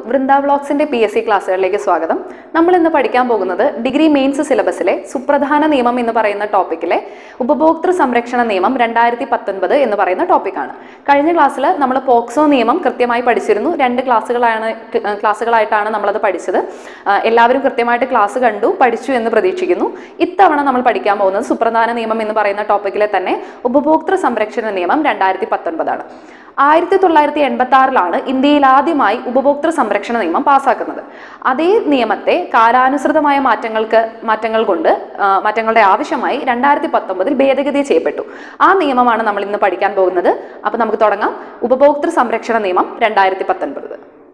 വൃന്ദ വ്ളോഗ്സിന്റെ P S C ക്ലാസ്സുകളിലേക്ക് സ്വാഗതം നമ്മൾ ഇന്ന് പഠിക്കാൻ പോകുന്നത് ഡിഗ്രി മെയിൻസ് സിലബസിലെ സുപ്രധാന നിയമം എന്ന് പറയുന്ന ടോപ്പിക്കിലെ ഉപഭോക്തൃ സംരക്ഷണ നിയമം രണ്ടായിരത്തി പത്തൊൻപത് എന്ന് പറയുന്ന ടോപ്പിക്കാണ് കഴിഞ്ഞ ക്ലാസ്സിൽ നമ്മൾ പോക്സോ നിയമം കൃത്യമായി പഠിച്ചിരുന്നു രണ്ട് ക്ലാസ്സുകളാണ് ക്ലാസ്സുകളായിട്ടാണ് നമ്മളത് പഠിച്ചത് ആ, എല്ലാവരും കൃത്യമായിട്ട് ക്ലാസ് കണ്ടു പഠിച്ചു എന്ന് പ്രതീക്ഷിക്കുന്നു ഇത്തവണ നമ്മൾ പഠിക്കാൻ പോകുന്നത് സുപ്രധാന നിയമം എന്ന് പറയുന്ന ടോപ്പിക്കിലെ തന്നെ ഉപഭോക്തൃ സംരക്ഷണ നിയമം രണ്ടായിരത്തി പത്തൊൻപതാണ് ആയിരത്തി തൊള്ളായിരത്തി എൺപത്തി ആറിലാണ് ഇന്ത്യയിൽ ആദ്യമായി ഉപഭോക്തൃ സംരക്ഷണ നിയമം പാസാക്കുന്നത് അതേ നിയമത്തെ കാലാനുസൃതമായ മാറ്റങ്ങൾക്ക് മാറ്റങ്ങൾ കൊണ്ട് ആ, മാറ്റങ്ങളുടെ ആവശ്യമായി രണ്ടായിരത്തി പത്തൊമ്പതിൽ ഭേദഗതി ചെയ്യപ്പെട്ടു ആ നിയമമാണ് നമ്മൾ ഇന്ന് പഠിക്കാൻ പോകുന്നത് അപ്പൊ നമുക്ക് തുടങ്ങാം ഉപഭോക്തൃ സംരക്ഷണ നിയമം രണ്ടായിരത്തി പത്തൊൻപത്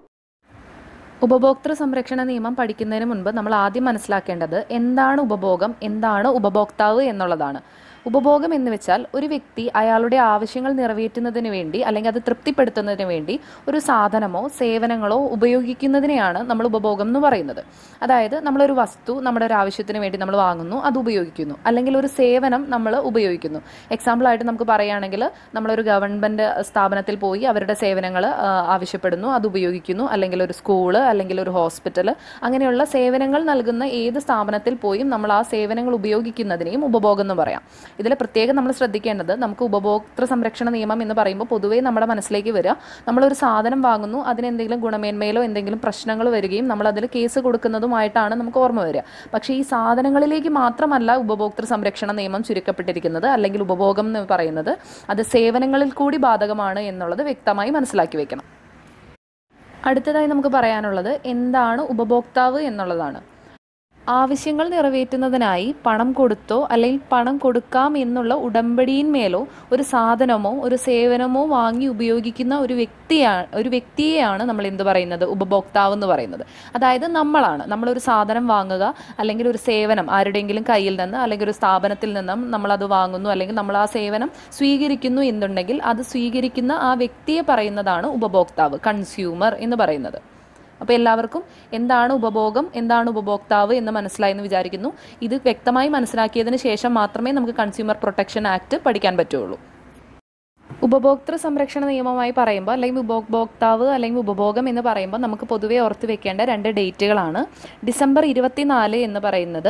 ഉപഭോക്തൃ സംരക്ഷണ നിയമം പഠിക്കുന്നതിന് മുൻപ് നമ്മൾ ആദ്യം മനസ്സിലാക്കേണ്ടത് എന്താണ് ഉപഭോഗം എന്താണ് ഉപഭോക്താവ് എന്നുള്ളതാണ് ഉപഭോഗം എന്ന് വെച്ചാൽ ഒരു വ്യക്തി അയാളുടെ ആവശ്യങ്ങൾ നിറവേറ്റുന്നതിന് വേണ്ടി അല്ലെങ്കിൽ അത് തൃപ്തിപ്പെടുത്തുന്നതിന് വേണ്ടി ഒരു സാധനമോ സേവനങ്ങളോ ഉപയോഗിക്കുന്നതിനെയാണ് നമ്മൾ ഉപഭോഗം എന്ന് പറയുന്നത് അതായത് നമ്മളൊരു വസ്തു നമ്മുടെ ഒരു ആവശ്യത്തിന് വേണ്ടി നമ്മൾ വാങ്ങുന്നു അത് ഉപയോഗിക്കുന്നു അല്ലെങ്കിൽ ഒരു സേവനം നമ്മൾ ഉപയോഗിക്കുന്നു എക്സാമ്പിൾ ആയിട്ട് നമുക്ക് പറയുകയാണെങ്കിൽ നമ്മളൊരു ഗവൺമെന്റ് സ്ഥാപനത്തിൽ പോയി അവരുടെ സേവനങ്ങൾ ആവശ്യപ്പെടുന്നു അത് ഉപയോഗിക്കുന്നു അല്ലെങ്കിൽ ഒരു സ്കൂള് അല്ലെങ്കിൽ ഒരു ഹോസ്പിറ്റൽ അങ്ങനെയുള്ള സേവനങ്ങൾ നൽകുന്ന ഏത് സ്ഥാപനത്തിൽ പോയും നമ്മൾ ആ സേവനങ്ങൾ ഉപയോഗിക്കുന്നതിനെയും ഉപഭോഗം എന്ന് പറയാം ഇതിൽ പ്രത്യേകം നമ്മൾ ശ്രദ്ധിക്കേണ്ടത് നമുക്ക് ഉപഭോക്തൃ സംരക്ഷണ നിയമം എന്ന് പറയുമ്പോൾ പൊതുവേ നമ്മുടെ മനസ്സിലേക്ക് വരിക നമ്മളൊരു സാധനം വാങ്ങുന്നു അതിന് എന്തെങ്കിലും ഗുണമേന്മയിലോ എന്തെങ്കിലും പ്രശ്നങ്ങൾ വരികയും നമ്മൾ അതിൽ കേസ് കൊടുക്കുന്നതുമായിട്ടാണ് നമുക്ക് ഓർമ്മ വരിക പക്ഷേ ഈ സാധനങ്ങളിലേക്ക് മാത്രമല്ല ഉപഭോക്തൃ സംരക്ഷണ നിയമം ചുരുക്കപ്പെട്ടിരിക്കുന്നത് അല്ലെങ്കിൽ ഉപഭോഗം എന്ന് പറയുന്നത് അത് സേവനങ്ങളിൽ കൂടി ബാധകമാണ് എന്നുള്ളത് വ്യക്തമായി മനസ്സിലാക്കി വെക്കണം അടുത്തതായി നമുക്ക് പറയാനുള്ളത് എന്താണ് ഉപഭോക്താവ് എന്നുള്ളതാണ് ആവശ്യങ്ങൾ നിറവേറ്റുന്നതിനായി പണം കൊടുത്തോ അല്ലെങ്കിൽ പണം കൊടുക്കാം എന്നുള്ള ഉടമ്പടിയിന്മേലോ ഒരു സാധനമോ ഒരു സേവനമോ വാങ്ങി ഉപയോഗിക്കുന്ന ഒരു വ്യക്തിയാണ് ഒരു വ്യക്തിയെയാണ് നമ്മൾ എന്ത് പറയുന്നത് ഉപഭോക്താവ് എന്ന് പറയുന്നത് അതായത് നമ്മളാണ് നമ്മളൊരു സാധനം വാങ്ങുക അല്ലെങ്കിൽ ഒരു സേവനം ആരുടെയെങ്കിലും കയ്യിൽ നിന്ന് അല്ലെങ്കിൽ ഒരു സ്ഥാപനത്തിൽ നിന്നും നമ്മൾ അത് വാങ്ങുന്നു അല്ലെങ്കിൽ നമ്മൾ ആ സേവനം സ്വീകരിക്കുന്നു എന്നുണ്ടെങ്കിൽ അത് സ്വീകരിക്കുന്ന ആ വ്യക്തിയെ പറയുന്നതാണ് ഉപഭോക്താവ് കൺസ്യൂമർ എന്ന് പറയുന്നത് അപ്പോൾ എല്ലാവർക്കും എന്താണ് ഉപഭോഗം എന്താണ് ഉപഭോക്താവ് എന്ന് മനസ്സിലായി എന്ന് വിചാരിക്കുന്നു ഇത് വ്യക്തമായി മനസ്സിലാക്കിയതിന് ശേഷം മാത്രമേ നമുക്ക് കൺസ്യൂമർ പ്രൊട്ടക്ഷൻ ആക്ട് പഠിക്കാൻ പറ്റുള്ളൂ ഉപഭോക്തൃ സംരക്ഷണ നിയമമായി പറയുമ്പോൾ അല്ലെങ്കിൽ ഉപഭോക്താവ് അല്ലെങ്കിൽ ഉപഭോഗം എന്ന് പറയുമ്പോൾ നമുക്ക് പൊതുവെ ഓർത്ത് വെക്കേണ്ട രണ്ട് ഡേറ്റുകളാണ് ഡിസംബർ ഇരുപത്തിനാല് എന്ന് പറയുന്നത്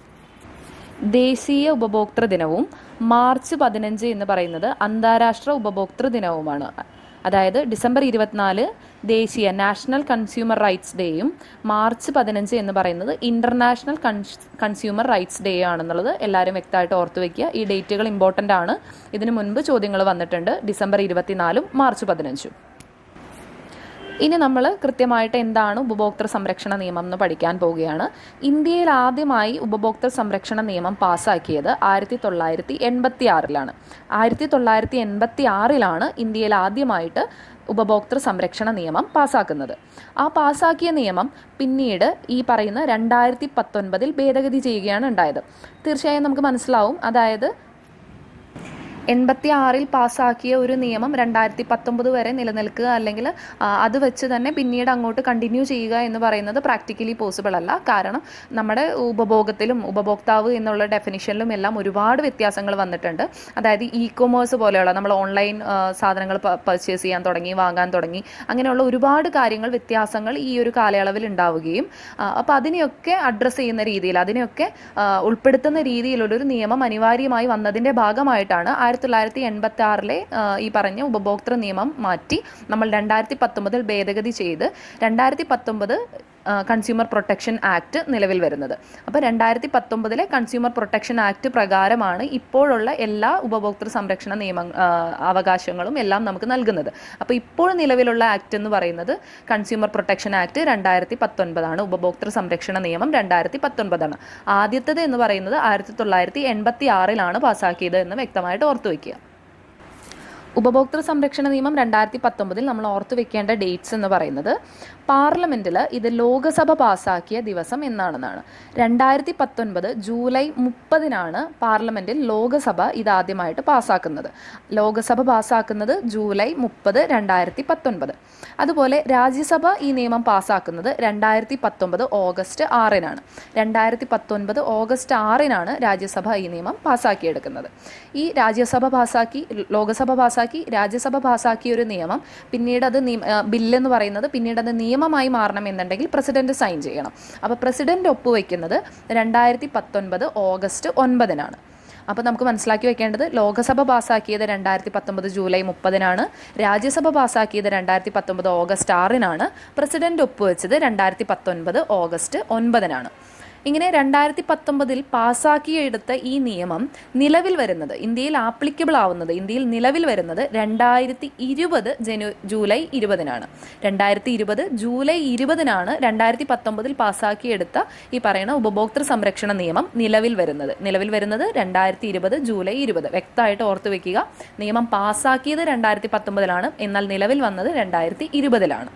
ദേശീയ ഉപഭോക്തൃ ദിനവും മാർച്ച് പതിനഞ്ച് എന്ന് പറയുന്നത് അന്താരാഷ്ട്ര ഉപഭോക്തൃ ദിനവുമാണ് അതായത് ഡിസംബർ ഇരുപത്തിനാല് ദേശീയ നാഷണൽ കൺസ്യൂമർ റൈറ്റ്സ് ഡേയും മാർച്ച് പതിനഞ്ച് എന്ന് പറയുന്നത് ഇന്റർനാഷണൽ കൺസ്യൂമർ റൈറ്റ്സ് ഡേ ആണെന്നുള്ളത് എല്ലാവരും വ്യക്തമായിട്ട് ഓർത്ത് വെക്കുക ഈ ഡേറ്റുകൾ ഇമ്പോർട്ടൻ്റ് ആണ് ഇതിനു മുൻപ് ചോദ്യങ്ങൾ വന്നിട്ടുണ്ട് ഡിസംബർ ഇരുപത്തിനാലും മാർച്ച് പതിനഞ്ചും ഇനി നമ്മൾ കൃത്യമായിട്ട് എന്താണ് ഉപഭോക്തൃ സംരക്ഷണ നിയമം എന്ന് പഠിക്കാൻ പോവുകയാണ് ഇന്ത്യയിൽ ആദ്യമായി ഉപഭോക്തൃ സംരക്ഷണ നിയമം പാസ്സാക്കിയത് ആയിരത്തി തൊള്ളായിരത്തി എൺപത്തി ആറിലാണ് ആയിരത്തി തൊള്ളായിരത്തി എൺപത്തി ആറിലാണ് ഇന്ത്യയിൽ ആദ്യമായിട്ട് ഉപഭോക്തൃ സംരക്ഷണ നിയമം പാസ്സാക്കുന്നത് ആ പാസ്സാക്കിയ നിയമം പിന്നീട് ഈ പറയുന്ന രണ്ടായിരത്തി പത്തൊൻപതിൽ ഭേദഗതി ചെയ്യുകയാണ് ഉണ്ടായത് തീർച്ചയായും നമുക്ക് മനസ്സിലാവും അതായത് എൺപത്തി ആറിൽ പാസ്സാക്കിയ ഒരു നിയമം രണ്ടായിരത്തി പത്തൊമ്പത് വരെ നിലനിൽക്കുക അല്ലെങ്കിൽ ആ, അത് വെച്ച് തന്നെ പിന്നീട് അങ്ങോട്ട് കണ്ടിന്യൂ ചെയ്യുക എന്ന് പറയുന്നത് പ്രാക്ടിക്കലി പോസിബിൾ അല്ല കാരണം നമ്മുടെ ഉപഭോഗത്തിലും ഉപഭോക്താവ് എന്നുള്ള ഡെഫിനിഷനിലും എല്ലാം ഒരുപാട് വ്യത്യാസങ്ങൾ വന്നിട്ടുണ്ട് അതായത് ഇ കൊമേഴ്സ് പോലെയുള്ള നമ്മൾ ഓൺലൈൻ സാധനങ്ങൾ പർച്ചേസ് ചെയ്യാൻ തുടങ്ങി വാങ്ങാൻ തുടങ്ങി അങ്ങനെയുള്ള ഒരുപാട് കാര്യങ്ങൾ വ്യത്യാസങ്ങൾ ഈ ഒരു കാലയളവിൽ ഉണ്ടാവുകയും അപ്പോൾ അതിനെയൊക്കെ അഡ്രസ്സ് ചെയ്യുന്ന രീതിയിൽ അതിനെയൊക്കെ ആ, ഉൾപ്പെടുത്തുന്ന രീതിയിലുള്ള ഒരു നിയമം അനിവാര്യമായി വന്നതിൻ്റെ ഭാഗമായിട്ടാണ് ആയിരത്തി തൊള്ളായിരത്തി എൺപത്തി ആറിലെ ഈ പറഞ്ഞ ഉപഭോക്തൃ നിയമം മാറ്റി നമ്മൾ രണ്ടായിരത്തി പത്തൊമ്പതിൽ ഭേദഗതി ചെയ്ത് രണ്ടായിരത്തി പത്തൊമ്പത് കൺസ്യൂമർ പ്രൊട്ടക്ഷൻ ആക്ട് നിലവിൽ വരുന്നത് അപ്പോൾ രണ്ടായിരത്തി പത്തൊമ്പതിലെ കൺസ്യൂമർ പ്രൊട്ടക്ഷൻ ആക്ട് പ്രകാരമാണ് ഇപ്പോഴുള്ള എല്ലാ ഉപഭോക്തൃ സംരക്ഷണ നിയമ ആ, അവകാശങ്ങളും എല്ലാം നമുക്ക് നൽകുന്നത് അപ്പോൾ ഇപ്പോൾ നിലവിലുള്ള ആക്ട് എന്ന് പറയുന്നത് കൺസ്യൂമർ പ്രൊട്ടക്ഷൻ ആക്ട് രണ്ടായിരത്തി പത്തൊൻപതാണ് ഉപഭോക്തൃ സംരക്ഷണ നിയമം രണ്ടായിരത്തി പത്തൊൻപതാണ് ആദ്യത്തേത് എന്ന് പറയുന്നത് ആയിരത്തി തൊള്ളായിരത്തി എൺപത്തി ആറിലാണ് പാസ്സാക്കിയത് എന്ന് വ്യക്തമായിട്ട് ഓർത്തു വയ്ക്കുക ഉപഭോക്തൃ സംരക്ഷണ നിയമം രണ്ടായിരത്തി പത്തൊമ്പതിൽ നമ്മൾ ഓർത്തു വെക്കേണ്ട ഡേറ്റ്സ് എന്ന് പറയുന്നത് പാർലമെന്റിൽ ഇത് ലോകസഭ പാസാക്കിയ ദിവസം എന്നാണെന്നാണ് രണ്ടായിരത്തി പത്തൊൻപത് ജൂലൈ മുപ്പതിനാണ് പാർലമെന്റിൽ ലോകസഭ ഇതാദ്യമായിട്ട് പാസ്സാക്കുന്നത് ലോകസഭ പാസ്സാക്കുന്നത് ജൂലൈ മുപ്പത് രണ്ടായിരത്തി പത്തൊൻപത് അതുപോലെ രാജ്യസഭ ഈ നിയമം പാസ്സാക്കുന്നത് രണ്ടായിരത്തി പത്തൊമ്പത് ഓഗസ്റ്റ് ആറിനാണ് രണ്ടായിരത്തി പത്തൊൻപത് ഓഗസ്റ്റ് ആറിനാണ് രാജ്യസഭ ഈ നിയമം പാസ്സാക്കിയെടുക്കുന്നത് ഈ രാജ്യസഭ പാസ്സാക്കി ലോകസഭ പാസ്സാക്കി പാസ്സാക്കി രാജ്യസഭ പാസ്സാക്കിയ ഒരു നിയമം പിന്നീട് അത് നിയമ ആ, ബില്ലെന്ന് പറയുന്നത് പിന്നീട് അത് നിയമമായി മാറണം എന്നുണ്ടെങ്കിൽ പ്രസിഡന്റ് സൈൻ ചെയ്യണം അപ്പോൾ പ്രസിഡന്റ് ഒപ്പുവെക്കുന്നത് രണ്ടായിരത്തി പത്തൊൻപത് ഓഗസ്റ്റ് ഒൻപതിനാണ് അപ്പോൾ നമുക്ക് മനസ്സിലാക്കി വെക്കേണ്ടത് ലോകസഭ പാസ്സാക്കിയത് രണ്ടായിരത്തി പത്തൊമ്പത് ജൂലൈ മുപ്പതിനാണ് രാജ്യസഭ പാസ്സാക്കിയത് രണ്ടായിരത്തി പത്തൊമ്പത് ഓഗസ്റ്റ് ആറിനാണ് പ്രസിഡന്റ് ഒപ്പുവെച്ചത് രണ്ടായിരത്തി പത്തൊൻപത് ഓഗസ്റ്റ് ഒൻപതിനാണ് ഇങ്ങനെ രണ്ടായിരത്തി പത്തൊമ്പതിൽ പാസ്സാക്കിയെടുത്ത ഈ നിയമം നിലവിൽ വരുന്നത് ഇന്ത്യയിൽ ആപ്ലിക്കബിൾ ആവുന്നത് ഇന്ത്യയിൽ നിലവിൽ വരുന്നത് രണ്ടായിരത്തി ഇരുപത് ജനു ജൂലൈ ഇരുപതിനാണ് രണ്ടായിരത്തി ഇരുപത് ജൂലൈ ഇരുപതിനാണ് രണ്ടായിരത്തി പത്തൊമ്പതിൽ പാസ്സാക്കിയെടുത്ത ഈ പറയുന്ന ഉപഭോക്തൃ സംരക്ഷണ നിയമം നിലവിൽ വരുന്നത് നിലവിൽ വരുന്നത് രണ്ടായിരത്തി ഇരുപത് ജൂലൈ ഇരുപത് വ്യക്തമായിട്ട് ഓർത്തു വെക്കുക നിയമം പാസ്സാക്കിയത് രണ്ടായിരത്തി പത്തൊമ്പതിലാണ് എന്നാൽ നിലവിൽ വന്നത് രണ്ടായിരത്തി ഇരുപതിലാണ്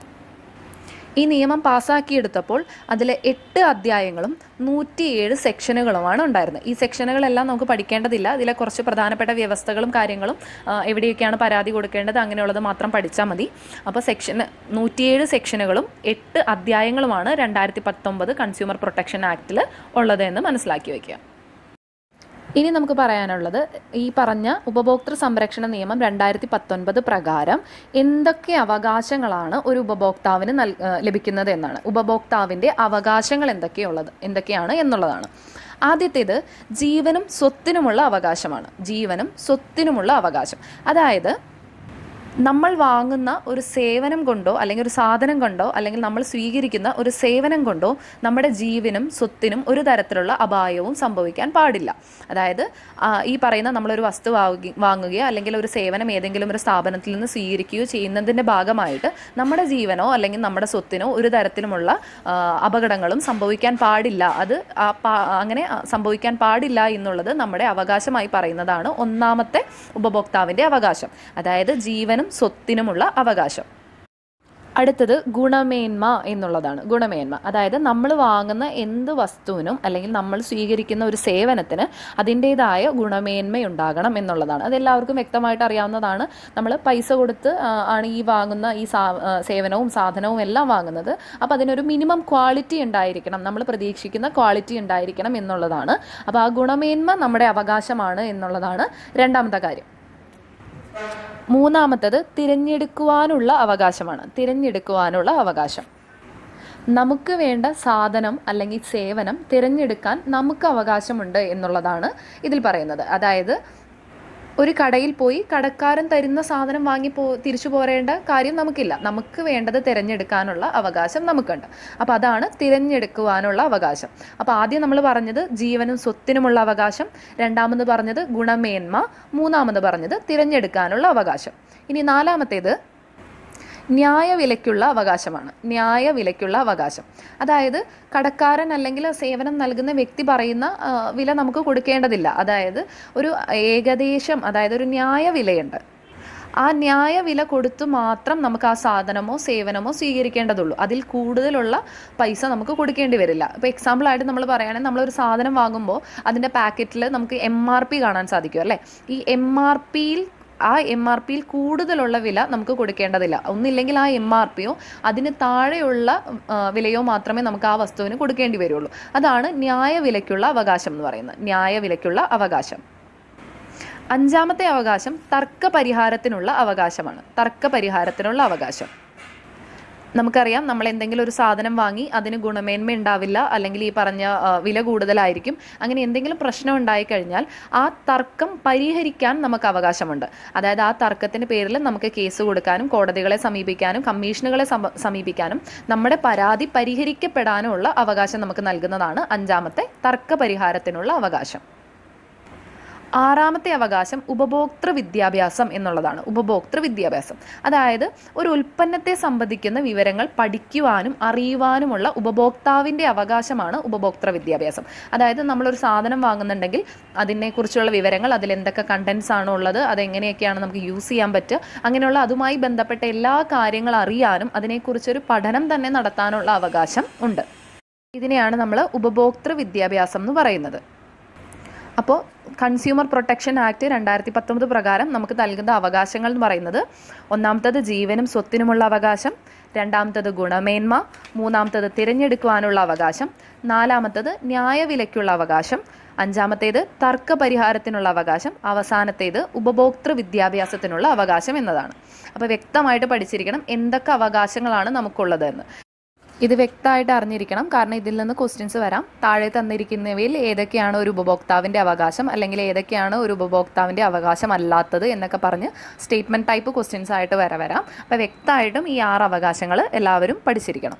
ഈ നിയമം പാസ്സാക്കിയെടുത്തപ്പോൾ അതിലെ എട്ട് അധ്യായങ്ങളും നൂറ്റിയേഴ് സെക്ഷനുകളുമാണ് ഉണ്ടായിരുന്നത് ഈ സെക്ഷനുകളെല്ലാം നമുക്ക് പഠിക്കേണ്ടതില്ല ഇതിലെ കുറച്ച് പ്രധാനപ്പെട്ട വ്യവസ്ഥകളും കാര്യങ്ങളും ആ, എവിടെയൊക്കെയാണ് പരാതി കൊടുക്കേണ്ടത് അങ്ങനെയുള്ളത് മാത്രം പഠിച്ചാൽ മതി അപ്പോൾ സെക്ഷൻ നൂറ്റിയേഴ് സെക്ഷനുകളും എട്ട് അധ്യായങ്ങളുമാണ് രണ്ടായിരത്തി പത്തൊമ്പത് കൺസ്യൂമർ പ്രൊട്ടക്ഷൻ ആക്ടിൽ ഉള്ളത് എന്ന് മനസ്സിലാക്കി വയ്ക്കുക ഇനി നമുക്ക് പറയാനുള്ളത് ഈ പറഞ്ഞ ഉപഭോക്തൃ സംരക്ഷണ നിയമം രണ്ടായിരത്തി പത്തൊൻപത് പ്രകാരം എന്തൊക്കെ അവകാശങ്ങളാണ് ഒരു ഉപഭോക്താവിന് നൽ ഏഹ് ലഭിക്കുന്നത് എന്നാണ് ഉപഭോക്താവിൻ്റെ അവകാശങ്ങൾ എന്തൊക്കെയുള്ളത് എന്തൊക്കെയാണ് എന്നുള്ളതാണ് ആദ്യത്തേത് ജീവനും സ്വത്തിനുമുള്ള അവകാശമാണ് ജീവനും സ്വത്തിനുമുള്ള അവകാശം അതായത് നമ്മൾ വാങ്ങുന്ന ഒരു സേവനം കൊണ്ടോ അല്ലെങ്കിൽ ഒരു സാധനം കൊണ്ടോ അല്ലെങ്കിൽ നമ്മൾ സ്വീകരിക്കുന്ന ഒരു സേവനം കൊണ്ടോ നമ്മുടെ ജീവനും സ്വത്തിനും ഒരു തരത്തിലുള്ള അപായവും സംഭവിക്കാൻ പാടില്ല അതായത് ആ, ഈ പറയുന്ന നമ്മളൊരു വസ്തു വാങ്ങുക വാങ്ങുകയോ അല്ലെങ്കിൽ ഒരു സേവനം ഏതെങ്കിലും ഒരു സ്ഥാപനത്തിൽ നിന്ന് സ്വീകരിക്കുകയോ ചെയ്യുന്നതിൻ്റെ ഭാഗമായിട്ട് നമ്മുടെ ജീവനോ അല്ലെങ്കിൽ നമ്മുടെ സ്വത്തിനോ ഒരു തരത്തിലുമുള്ള ആ, അപകടങ്ങളും സംഭവിക്കാൻ പാടില്ല അത് ആ പാ- അങ്ങനെ സംഭവിക്കാൻ പാടില്ല എന്നുള്ളത് നമ്മുടെ അവകാശമായി പറയുന്നതാണ് ഒന്നാമത്തെ ഉപഭോക്താവിൻ്റെ അവകാശം അതായത് ജീവനും സ്വത്തിനുമുള്ള അവകാശം അടുത്തത് ഗുണമേന്മ എന്നുള്ളതാണ് ഗുണമേന്മ അതായത് നമ്മൾ വാങ്ങുന്ന എന്ത് വസ്തുവിനും അല്ലെങ്കിൽ നമ്മൾ സ്വീകരിക്കുന്ന ഒരു സേവനത്തിന് അതിൻ്റേതായ ഗുണമേന്മയുണ്ടാകണം എന്നുള്ളതാണ് അതെല്ലാവർക്കും വ്യക്തമായിട്ട് അറിയാവുന്നതാണ് നമ്മൾ പൈസ കൊടുത്ത് ആ, ആണ് ഈ വാങ്ങുന്ന ഈ സാ ആ, സേവനവും സാധനവും എല്ലാം വാങ്ങുന്നത് അപ്പോൾ അതിനൊരു മിനിമം ക്വാളിറ്റി ഉണ്ടായിരിക്കണം നമ്മൾ പ്രതീക്ഷിക്കുന്ന ക്വാളിറ്റി ഉണ്ടായിരിക്കണം എന്നുള്ളതാണ് അപ്പോൾ ആ ഗുണമേന്മ നമ്മുടെ അവകാശമാണ് എന്നുള്ളതാണ് രണ്ടാമത്തെ കാര്യം മൂന്നാമത്തത് തിരഞ്ഞെടുക്കുവാനുള്ള അവകാശമാണ് തിരഞ്ഞെടുക്കുവാനുള്ള അവകാശം നമുക്ക് വേണ്ട സാധനം അല്ലെങ്കിൽ സേവനം തിരഞ്ഞെടുക്കാൻ നമുക്ക് അവകാശമുണ്ട് എന്നുള്ളതാണ് ഇതിൽ പറയുന്നത് അതായത് ഒരു കടയിൽ പോയി കടക്കാരൻ തരുന്ന സാധനം വാങ്ങി പോ തിരിച്ചു പോരേണ്ട കാര്യം നമുക്കില്ല നമുക്ക് വേണ്ടത് തിരഞ്ഞെടുക്കാനുള്ള അവകാശം നമുക്കുണ്ട് അപ്പോൾ അതാണ് തിരഞ്ഞെടുക്കുവാനുള്ള അവകാശം അപ്പോൾ ആദ്യം നമ്മൾ പറഞ്ഞത് ജീവനും സ്വത്തിനുമുള്ള അവകാശം രണ്ടാമത് പറഞ്ഞത് ഗുണമേന്മ മൂന്നാമത് പറഞ്ഞത് തിരഞ്ഞെടുക്കാനുള്ള അവകാശം ഇനി നാലാമത്തേത് ന്യായവിലയ്ക്കുള്ള അവകാശമാണ് ന്യായവിലയ്ക്കുള്ള അവകാശം അതായത് കടക്കാരൻ അല്ലെങ്കിൽ സേവനം നൽകുന്ന വ്യക്തി പറയുന്ന ആ, വില നമുക്ക് കൊടുക്കേണ്ടതില്ല അതായത് ഒരു ഏകദേശം അതായത് ഒരു ന്യായവിലയുണ്ട് ആ ന്യായവില കൊടുത്തു മാത്രം നമുക്ക് ആ സാധനമോ സേവനമോ സ്വീകരിക്കേണ്ടതുള്ളൂ അതിൽ കൂടുതലുള്ള പൈസ നമുക്ക് കൊടുക്കേണ്ടി വരില്ല ഇപ്പോൾ എക്സാമ്പിളായിട്ട് നമ്മൾ പറയുകയാണെങ്കിൽ നമ്മളൊരു സാധനം വാങ്ങുമ്പോൾ അതിൻ്റെ പാക്കറ്റിൽ നമുക്ക് എം ആർ പി കാണാൻ സാധിക്കും അല്ലേ ഈ എം ആർ പിയിൽ ആ എം ആർ പിയിൽ കൂടുതലുള്ള വില നമുക്ക് കൊടുക്കേണ്ടതില്ല ഒന്നില്ലെങ്കിൽ ആ എം ആർ പിയോ അതിന് താഴെയുള്ള ആ, വിലയോ മാത്രമേ നമുക്ക് ആ വസ്തുവിന് കൊടുക്കേണ്ടി വരുള്ളൂ അതാണ് ന്യായവിലയ്ക്കുള്ള അവകാശം എന്ന് പറയുന്നത് ന്യായവിലയ്ക്കുള്ള അവകാശം അഞ്ചാമത്തെ അവകാശം തർക്ക പരിഹാരത്തിനുള്ള അവകാശമാണ് തർക്ക പരിഹാരത്തിനുള്ള അവകാശം നമുക്കറിയാം നമ്മൾ എന്തെങ്കിലും ഒരു സാധനം വാങ്ങി അതിന് ഗുണമേന്മ ഉണ്ടാവില്ല അല്ലെങ്കിൽ ഈ പറഞ്ഞ ആ, വില കൂടുതലായിരിക്കും അങ്ങനെ എന്തെങ്കിലും പ്രശ്നം ഉണ്ടായിക്കഴിഞ്ഞാൽ ആ തർക്കം പരിഹരിക്കാൻ നമുക്ക് അവകാശമുണ്ട് അതായത് ആ തർക്കത്തിൻ്റെ പേരിൽ നമുക്ക് കേസ് കൊടുക്കാനും കോടതികളെ സമീപിക്കാനും കമ്മീഷനുകളെ സമ- സമീപിക്കാനും നമ്മുടെ പരാതി പരിഹരിക്കപ്പെടാനുമുള്ള അവകാശം നമുക്ക് നൽകുന്നതാണ് അഞ്ചാമത്തെ തർക്ക പരിഹാരത്തിനുള്ള അവകാശം ആറാമത്തെ അവകാശം ഉപഭോക്തൃ വിദ്യാഭ്യാസം എന്നുള്ളതാണ് ഉപഭോക്തൃ വിദ്യാഭ്യാസം അതായത് ഒരു ഉൽപ്പന്നത്തെ സംബന്ധിക്കുന്ന വിവരങ്ങൾ പഠിക്കുവാനും അറിയുവാനുമുള്ള ഉപഭോക്താവിൻ്റെ അവകാശമാണ് ഉപഭോക്തൃ വിദ്യാഭ്യാസം അതായത് നമ്മളൊരു സാധനം വാങ്ങുന്നുണ്ടെങ്കിൽ അതിനെക്കുറിച്ചുള്ള വിവരങ്ങൾ അതിൽ എന്തൊക്കെ കണ്ടൻസ് ആണ് ഉള്ളത് അതെങ്ങനെയൊക്കെയാണ് നമുക്ക് യൂസ് ചെയ്യാൻ പറ്റുക അങ്ങനെയുള്ള അതുമായി ബന്ധപ്പെട്ട എല്ലാ കാര്യങ്ങൾ അറിയാനും അതിനെക്കുറിച്ചൊരു പഠനം തന്നെ നടത്താനുള്ള അവകാശം ഉണ്ട് ഇതിനെയാണ് നമ്മൾ ഉപഭോക്തൃ വിദ്യാഭ്യാസം എന്ന് പറയുന്നത് അപ്പോൾ കൺസ്യൂമർ പ്രൊട്ടക്ഷൻ ആക്ട് രണ്ടായിരത്തി പത്തൊമ്പത് പ്രകാരം നമുക്ക് നൽകുന്ന അവകാശങ്ങൾ എന്ന് പറയുന്നത് ഒന്നാമത്തത് ജീവനും സ്വത്തിനുമുള്ള അവകാശം രണ്ടാമത്തത് ഗുണമേന്മ മൂന്നാമത്തത് തിരഞ്ഞെടുക്കുവാനുള്ള അവകാശം നാലാമത്തത് ന്യായവിലയ്ക്കുള്ള അവകാശം അഞ്ചാമത്തേത് തർക്ക പരിഹാരത്തിനുള്ള അവകാശം അവസാനത്തേത് ഉപഭോക്തൃ വിദ്യാഭ്യാസത്തിനുള്ള അവകാശം എന്നതാണ് അപ്പോൾ വ്യക്തമായിട്ട് പഠിച്ചിരിക്കണം എന്തൊക്കെ അവകാശങ്ങളാണ് നമുക്കുള്ളത് എന്ന് ഇത് വ്യക്തമായിട്ട് അറിഞ്ഞിരിക്കണം കാരണം ഇതിൽ നിന്ന് ക്വസ്റ്റ്യൻസ് വരാം താഴെ തന്നിരിക്കുന്നവയിൽ ഏതൊക്കെയാണ് ഒരു ഉപഭോക്താവിൻ്റെ അവകാശം അല്ലെങ്കിൽ ഏതൊക്കെയാണ് ഒരു ഉപഭോക്താവിൻ്റെ അവകാശം അല്ലാത്തത് എന്നൊക്കെ പറഞ്ഞ് സ്റ്റേറ്റ്മെൻറ്റ് ടൈപ്പ് ക്വസ്റ്റ്യൻസ് ആയിട്ട് വരെ വരാം അപ്പോൾ വ്യക്തമായിട്ടും ഈ ആറ് അവകാശങ്ങൾ എല്ലാവരും പഠിച്ചിരിക്കണം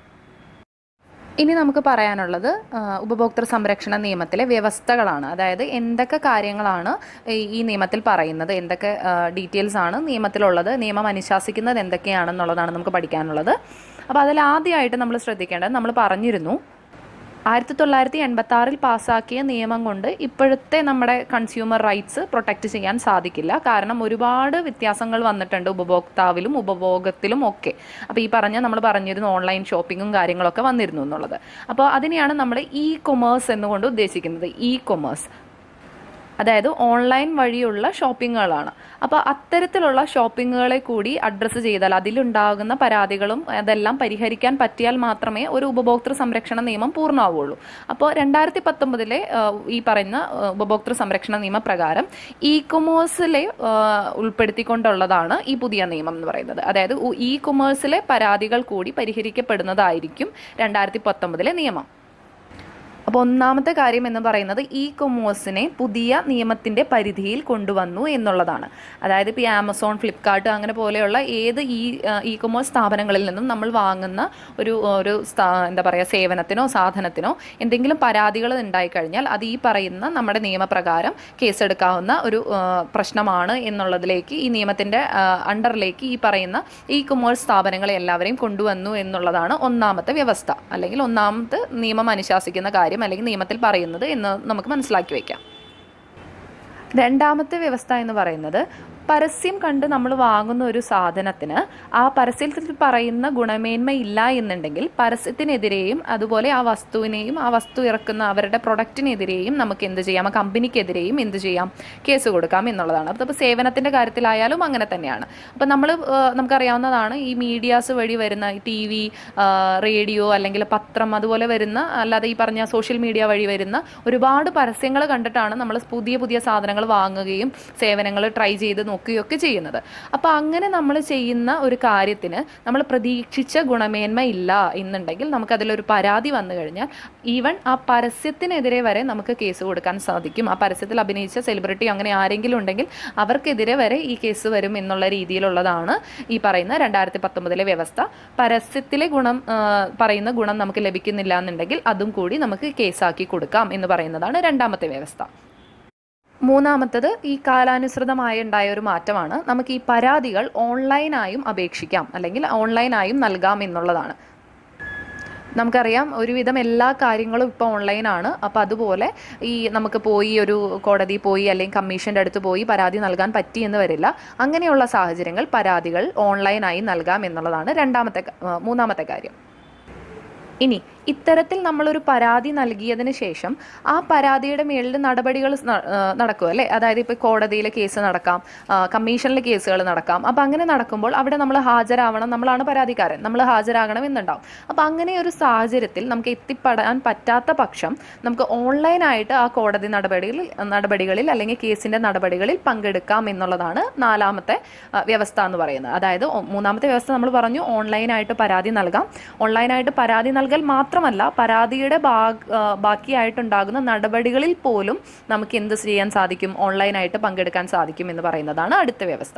ഇനി നമുക്ക് പറയാനുള്ളത് ആ, ഉപഭോക്തൃ സംരക്ഷണ നിയമത്തിലെ വ്യവസ്ഥകളാണ് അതായത് എന്തൊക്കെ കാര്യങ്ങളാണ് ഈ- ഈ നിയമത്തിൽ പറയുന്നത് എന്തൊക്കെ ഡീറ്റെയിൽസ് ആണ് നിയമത്തിലുള്ളത് നിയമം അനുശാസിക്കുന്നത് എന്തൊക്കെയാണെന്നുള്ളതാണ് നമുക്ക് പഠിക്കാനുള്ളത് അപ്പോൾ അതിൽ ആദ്യമായിട്ട് നമ്മൾ ശ്രദ്ധിക്കേണ്ടത് നമ്മൾ പറഞ്ഞിരുന്നു ആയിരത്തി തൊള്ളായിരത്തി എൺപത്തി ആറിൽ പാസ്സാക്കിയ നിയമം കൊണ്ട് ഇപ്പോഴത്തെ നമ്മുടെ കൺസ്യൂമർ റൈറ്റ്സ് പ്രൊട്ടക്റ്റ് ചെയ്യാൻ സാധിക്കില്ല കാരണം ഒരുപാട് വ്യത്യാസങ്ങൾ വന്നിട്ടുണ്ട് ഉപഭോക്താവിലും ഉപഭോഗത്തിലും ഒക്കെ അപ്പോൾ ഈ പറഞ്ഞ നമ്മൾ പറഞ്ഞിരുന്നു ഓൺലൈൻ ഷോപ്പിങ്ങും കാര്യങ്ങളൊക്കെ വന്നിരുന്നു എന്നുള്ളത് അപ്പോൾ അതിനെയാണ് നമ്മൾ ഇ കൊമേഴ്സ് എന്നുകൊണ്ട് ഉദ്ദേശിക്കുന്നത് ഇ കൊമേഴ്സ് അതായത് ഓൺലൈൻ വഴിയുള്ള ഷോപ്പിങ്ങുകളാണ് അപ്പോൾ അത്തരത്തിലുള്ള ഷോപ്പിങ്ങുകളെ കൂടി അഡ്രസ്സ് ചെയ്താൽ അതിലുണ്ടാകുന്ന പരാതികളും അതെല്ലാം പരിഹരിക്കാൻ പറ്റിയാൽ മാത്രമേ ഒരു ഉപഭോക്തൃ സംരക്ഷണ നിയമം പൂർണ്ണമാവുള്ളൂ അപ്പോൾ രണ്ടായിരത്തി പത്തൊമ്പതിലെ ഈ പറയുന്ന ആ, ഉപഭോക്തൃ സംരക്ഷണ നിയമപ്രകാരം ഇ കൊമേഴ്സിലെ ഉൾപ്പെടുത്തിക്കൊണ്ടുള്ളതാണ് ഈ പുതിയ നിയമം എന്ന് പറയുന്നത് അതായത് ഇ കൊമേഴ്സിലെ പരാതികൾ കൂടി പരിഹരിക്കപ്പെടുന്നതായിരിക്കും രണ്ടായിരത്തി പത്തൊമ്പതിലെ നിയമം അപ്പോൾ ഒന്നാമത്തെ കാര്യം എന്ന് പറയുന്നത് ഇ കൊമേഴ്സിനെ പുതിയ നിയമത്തിൻ്റെ പരിധിയിൽ കൊണ്ടുവന്നു എന്നുള്ളതാണ് അതായത് ഇപ്പോൾ ഈ ആമസോൺ ഫ്ലിപ്കാർട്ട് അങ്ങനെ പോലെയുള്ള ഏത് ഈ ഇ കൊമേഴ്സ് സ്ഥാപനങ്ങളിൽ നിന്നും നമ്മൾ വാങ്ങുന്ന ഒരു ഒരു സ്ഥാ- എന്താ പറയുക സേവനത്തിനോ സാധനത്തിനോ എന്തെങ്കിലും പരാതികൾ ഉണ്ടായിക്കഴിഞ്ഞാൽ അത് ഈ പറയുന്ന നമ്മുടെ നിയമപ്രകാരം കേസെടുക്കാവുന്ന ഒരു ആ, പ്രശ്നമാണ് എന്നുള്ളതിലേക്ക് ഈ നിയമത്തിൻ്റെ അണ്ടറിലേക്ക് ഈ പറയുന്ന ഇ കൊമേഴ്സ് സ്ഥാപനങ്ങളെ എല്ലാവരെയും കൊണ്ടുവന്നു എന്നുള്ളതാണ് ഒന്നാമത്തെ വ്യവസ്ഥ അല്ലെങ്കിൽ ഒന്നാമത്തെ നിയമം അനുശാസിക്കുന്ന കാര്യം അല്ലെങ്കിൽ നിയമത്തിൽ പറയുന്നത് എന്ന് നമുക്ക് മനസ്സിലാക്കി വയ്ക്കാം രണ്ടാമത്തെ വ്യവസ്ഥ എന്ന് പറയുന്നത് പരസ്യം കണ്ട് നമ്മൾ വാങ്ങുന്ന ഒരു സാധനത്തിന് ആ പരസ്യത്തിൽ പറയുന്ന ഗുണമേന്മ ഇല്ല എന്നുണ്ടെങ്കിൽ പരസ്യത്തിനെതിരെയും അതുപോലെ ആ വസ്തുവിനെയും ആ വസ്തു ഇറക്കുന്ന അവരുടെ പ്രൊഡക്റ്റിനെതിരെയും നമുക്ക് എന്ത് ചെയ്യാം ആ കമ്പനിക്കെതിരെയും എന്ത് ചെയ്യാം കേസ് കൊടുക്കാം എന്നുള്ളതാണ് അപ്പോൾ ഇപ്പോൾ സേവനത്തിൻ്റെ കാര്യത്തിലായാലും അങ്ങനെ തന്നെയാണ് അപ്പോൾ നമ്മൾ നമുക്കറിയാവുന്നതാണ് ഈ മീഡിയാസ് വഴി വരുന്ന ടി വി റേഡിയോ അല്ലെങ്കിൽ പത്രം അതുപോലെ വരുന്ന അല്ലാതെ ഈ പറഞ്ഞ സോഷ്യൽ മീഡിയ വഴി വരുന്ന ഒരുപാട് പരസ്യങ്ങൾ കണ്ടിട്ടാണ് നമ്മൾ പുതിയ പുതിയ സാധനങ്ങൾ വാങ്ങുകയും സേവനങ്ങൾ ട്രൈ ചെയ്ത് നോക്കുകയൊക്കെ ചെയ്യുന്നത് അപ്പോൾ അങ്ങനെ നമ്മൾ ചെയ്യുന്ന ഒരു കാര്യത്തിന് നമ്മൾ പ്രതീക്ഷിച്ച ഗുണമേന്മ ഇല്ല എന്നുണ്ടെങ്കിൽ നമുക്കതിലൊരു പരാതി വന്നു കഴിഞ്ഞാൽ ഈവൻ ആ പരസ്യത്തിനെതിരെ വരെ നമുക്ക് കേസ് കൊടുക്കാൻ സാധിക്കും ആ പരസ്യത്തിൽ അഭിനയിച്ച സെലിബ്രിറ്റി അങ്ങനെ ആരെങ്കിലും ഉണ്ടെങ്കിൽ അവർക്കെതിരെ വരെ ഈ കേസ് വരും എന്നുള്ള രീതിയിലുള്ളതാണ് ഈ പറയുന്ന രണ്ടായിരത്തി പത്തൊമ്പതിലെ വ്യവസ്ഥ പരസ്യത്തിലെ ഗുണം ആ, പറയുന്ന ഗുണം നമുക്ക് ലഭിക്കുന്നില്ല എന്നുണ്ടെങ്കിൽ അതും കൂടി നമുക്ക് കേസാക്കി കൊടുക്കാം എന്ന് പറയുന്നതാണ് രണ്ടാമത്തെ വ്യവസ്ഥ മൂന്നാമത്തത് ഈ കാലാനുസൃതമായി ഉണ്ടായ ഒരു മാറ്റമാണ് നമുക്ക് ഈ പരാതികൾ ഓൺലൈനായും അപേക്ഷിക്കാം അല്ലെങ്കിൽ ഓൺലൈനായും നൽകാം എന്നുള്ളതാണ് നമുക്കറിയാം ഒരുവിധം എല്ലാ കാര്യങ്ങളും ഇപ്പോൾ ഓൺലൈനാണ് അപ്പോൾ അതുപോലെ ഈ നമുക്ക് പോയി ഒരു കോടതി പോയി അല്ലെങ്കിൽ കമ്മീഷൻ്റെ അടുത്ത് പോയി പരാതി നൽകാൻ പറ്റി എന്ന് വരില്ല അങ്ങനെയുള്ള സാഹചര്യങ്ങൾ പരാതികൾ ഓൺലൈനായി നൽകാം എന്നുള്ളതാണ് രണ്ടാമത്തെ ക- ആ, മൂന്നാമത്തെ കാര്യം ഇനി ഇത്തരത്തിൽ നമ്മളൊരു പരാതി നൽകിയതിന് ശേഷം ആ പരാതിയുടെ മേളിൽ നടപടികൾ ന- ആ, നടക്കും അല്ലേ അതായത് ഇപ്പോൾ കോടതിയിൽ കേസ് നടക്കാം ആ, കമ്മീഷനിൽ കേസുകൾ നടക്കാം അപ്പോൾ അങ്ങനെ നടക്കുമ്പോൾ അവിടെ നമ്മൾ ഹാജരാവണം നമ്മളാണ് പരാതിക്കാരൻ നമ്മൾ ഹാജരാകണം എന്നുണ്ടാവും അപ്പോൾ അങ്ങനെ ഒരു സാഹചര്യത്തിൽ നമുക്ക് എത്തിപ്പെടാൻ പറ്റാത്ത പക്ഷം നമുക്ക് ഓൺലൈനായിട്ട് ആ കോടതി നടപടികളിൽ നടപടികളിൽ അല്ലെങ്കിൽ കേസിൻ്റെ നടപടികളിൽ പങ്കെടുക്കാം എന്നുള്ളതാണ് നാലാമത്തെ ആ, വ്യവസ്ഥ എന്ന് പറയുന്നത് അതായത് ഒ- മൂന്നാമത്തെ വ്യവസ്ഥ നമ്മൾ പറഞ്ഞു ഓൺലൈനായിട്ട് പരാതി നൽകാം ഓൺലൈനായിട്ട് പരാതി നൽകൽ മാത്രമല്ല പരാതിയുടെ ഭാഗ് ആ, ബാക്കിയായിട്ടുണ്ടാകുന്ന നടപടികളിൽ പോലും നമുക്ക് എന്ത് ചെയ്യാൻ സാധിക്കും ഓൺലൈനായിട്ട് പങ്കെടുക്കാൻ സാധിക്കും എന്ന് പറയുന്നതാണ് അടുത്ത വ്യവസ്ഥ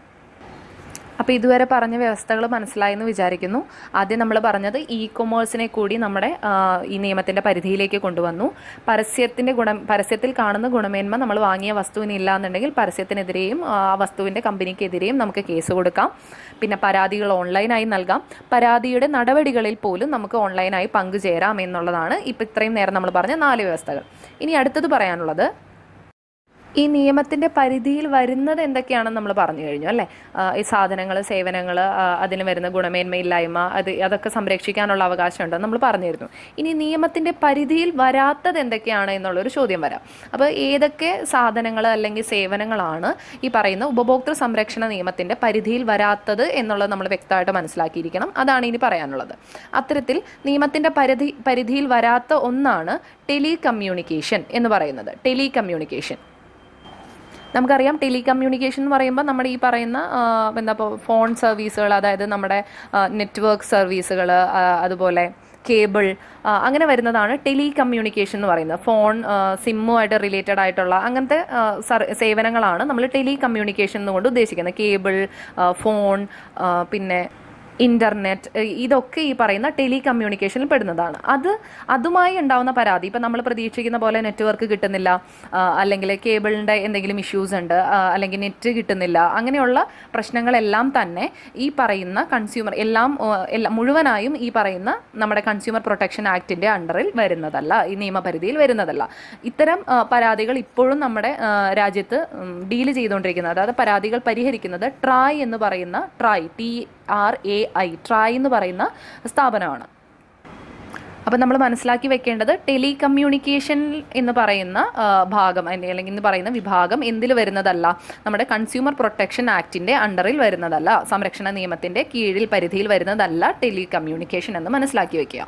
അപ്പോൾ ഇതുവരെ പറഞ്ഞ വ്യവസ്ഥകൾ മനസ്സിലായി എന്ന് വിചാരിക്കുന്നു ആദ്യം നമ്മൾ പറഞ്ഞത് ഇ കൊമേഴ്സിനെ കൂടി നമ്മുടെ ആ, ഈ നിയമത്തിൻ്റെ പരിധിയിലേക്ക് കൊണ്ടുവന്നു പരസ്യത്തിൻ്റെ ഗുണം പരസ്യത്തിൽ കാണുന്ന ഗുണമേന്മ നമ്മൾ വാങ്ങിയ വസ്തുവിന് ഇല്ല എന്നുണ്ടെങ്കിൽ പരസ്യത്തിനെതിരെയും ആ വസ്തുവിൻ്റെ കമ്പനിക്കെതിരെയും നമുക്ക് കേസ് കൊടുക്കാം പിന്നെ പരാതികൾ ഓൺലൈനായി നൽകാം പരാതിയുടെ നടപടികളിൽ പോലും നമുക്ക് ഓൺലൈനായി പങ്കുചേരാം എന്നുള്ളതാണ് ഇപ്പം ഇത്രയും നേരം നമ്മൾ പറഞ്ഞ നാല് വ്യവസ്ഥകൾ ഇനി അടുത്തത് പറയാനുള്ളത് ഈ നിയമത്തിൻ്റെ പരിധിയിൽ വരുന്നത് എന്തൊക്കെയാണെന്ന് നമ്മൾ പറഞ്ഞു കഴിഞ്ഞു അല്ലേ ആ, ഈ സാധനങ്ങൾ സേവനങ്ങൾ അതിന് വരുന്ന ഗുണമേന്മയില്ലായ്മ അത് അതൊക്കെ സംരക്ഷിക്കാനുള്ള അവകാശമുണ്ട് നമ്മൾ പറഞ്ഞിരുന്നു ഇനി നിയമത്തിൻ്റെ പരിധിയിൽ വരാത്തത് എന്തൊക്കെയാണ് എന്നുള്ളൊരു ചോദ്യം വരാം അപ്പോൾ ഏതൊക്കെ സാധനങ്ങൾ അല്ലെങ്കിൽ സേവനങ്ങളാണ് ഈ പറയുന്ന ഉപഭോക്തൃ സംരക്ഷണ നിയമത്തിൻ്റെ പരിധിയിൽ വരാത്തത് എന്നുള്ളത് നമ്മൾ വ്യക്തമായിട്ട് മനസ്സിലാക്കിയിരിക്കണം അതാണ് ഇനി പറയാനുള്ളത് അത്തരത്തിൽ നിയമത്തിൻ്റെ പരിധി പരിധിയിൽ വരാത്ത ഒന്നാണ് ടെലി കമ്മ്യൂണിക്കേഷൻ എന്ന് പറയുന്നത് ടെലി കമ്മ്യൂണിക്കേഷൻ നമുക്കറിയാം ടെലി കമ്മ്യൂണിക്കേഷൻ എന്ന് പറയുമ്പോൾ നമ്മുടെ ഈ പറയുന്ന ആ, എന്താ ഇപ്പോൾ ഫോൺ സർവീസുകൾ അതായത് നമ്മുടെ നെറ്റ്വർക്ക് സർവീസുകൾ അതുപോലെ കേബിൾ ആ, അങ്ങനെ വരുന്നതാണ് ടെലി കമ്മ്യൂണിക്കേഷൻ എന്ന് പറയുന്നത് ഫോൺ സിമ്മുമായിട്ട് റിലേറ്റഡ് ആയിട്ടുള്ള അങ്ങനത്തെ ആ, സർ- സേവനങ്ങളാണ് നമ്മൾ ടെലി കമ്മ്യൂണിക്കേഷൻ എന്നുകൊണ്ട് ഉദ്ദേശിക്കുന്നത് കേബിൾ ആ, ഫോൺ ആ, പിന്നെ ഇന്റർനെറ്റ് ഏഹ് ഇതൊക്കെ ഈ പറയുന്ന ടെലി കമ്മ്യൂണിക്കേഷനിൽ പെടുന്നതാണ് അത് അതുമായി ഉണ്ടാവുന്ന പരാതി ഇപ്പം നമ്മൾ പ്രതീക്ഷിക്കുന്ന പോലെ നെറ്റ്വർക്ക് കിട്ടുന്നില്ല ആ, അല്ലെങ്കിൽ കേബിളിൻ്റെ എന്തെങ്കിലും ഇഷ്യൂസ് ഉണ്ട് ആ, അല്ലെങ്കിൽ നെറ്റ് കിട്ടുന്നില്ല അങ്ങനെയുള്ള പ്രശ്നങ്ങളെല്ലാം തന്നെ ഈ പറയുന്ന കൺസ്യൂമർ എല്ലാം ആ, എല്ലാം മുഴുവനായും ഈ പറയുന്ന നമ്മുടെ കൺസ്യൂമർ പ്രൊട്ടക്ഷൻ ആക്ടിൻ്റെ അണ്ടറിൽ വരുന്നതല്ല ഈ നിയമപരിധിയിൽ വരുന്നതല്ല ഇത്തരം ആ, പരാതികൾ ഇപ്പോഴും നമ്മുടെ ആ, രാജ്യത്ത് ഡീൽ ചെയ്തുകൊണ്ടിരിക്കുന്നത് അതായത് പരാതികൾ പരിഹരിക്കുന്നത് ട്രായ് എന്ന് പറയുന്ന TRAI T R A I TRAI എന്ന് പറയുന്ന സ്ഥാപനമാണ് അപ്പം നമ്മൾ മനസ്സിലാക്കി വെക്കേണ്ടത് ടെലി കമ്മ്യൂണിക്കേഷൻ എന്ന് പറയുന്ന ആ, ഭാഗം അല്ലെ- അല്ലെങ്കിൽ എന്ന് പറയുന്ന വിഭാഗം എന്തിൽ വരുന്നതല്ല നമ്മുടെ കൺസ്യൂമർ പ്രൊട്ടക്ഷൻ ആക്ടിൻ്റെ അണ്ടറിൽ വരുന്നതല്ല സംരക്ഷണ നിയമത്തിൻ്റെ കീഴിൽ പരിധിയിൽ വരുന്നതല്ല ടെലി കമ്മ്യൂണിക്കേഷൻ എന്ന് മനസ്സിലാക്കി വെക്കുക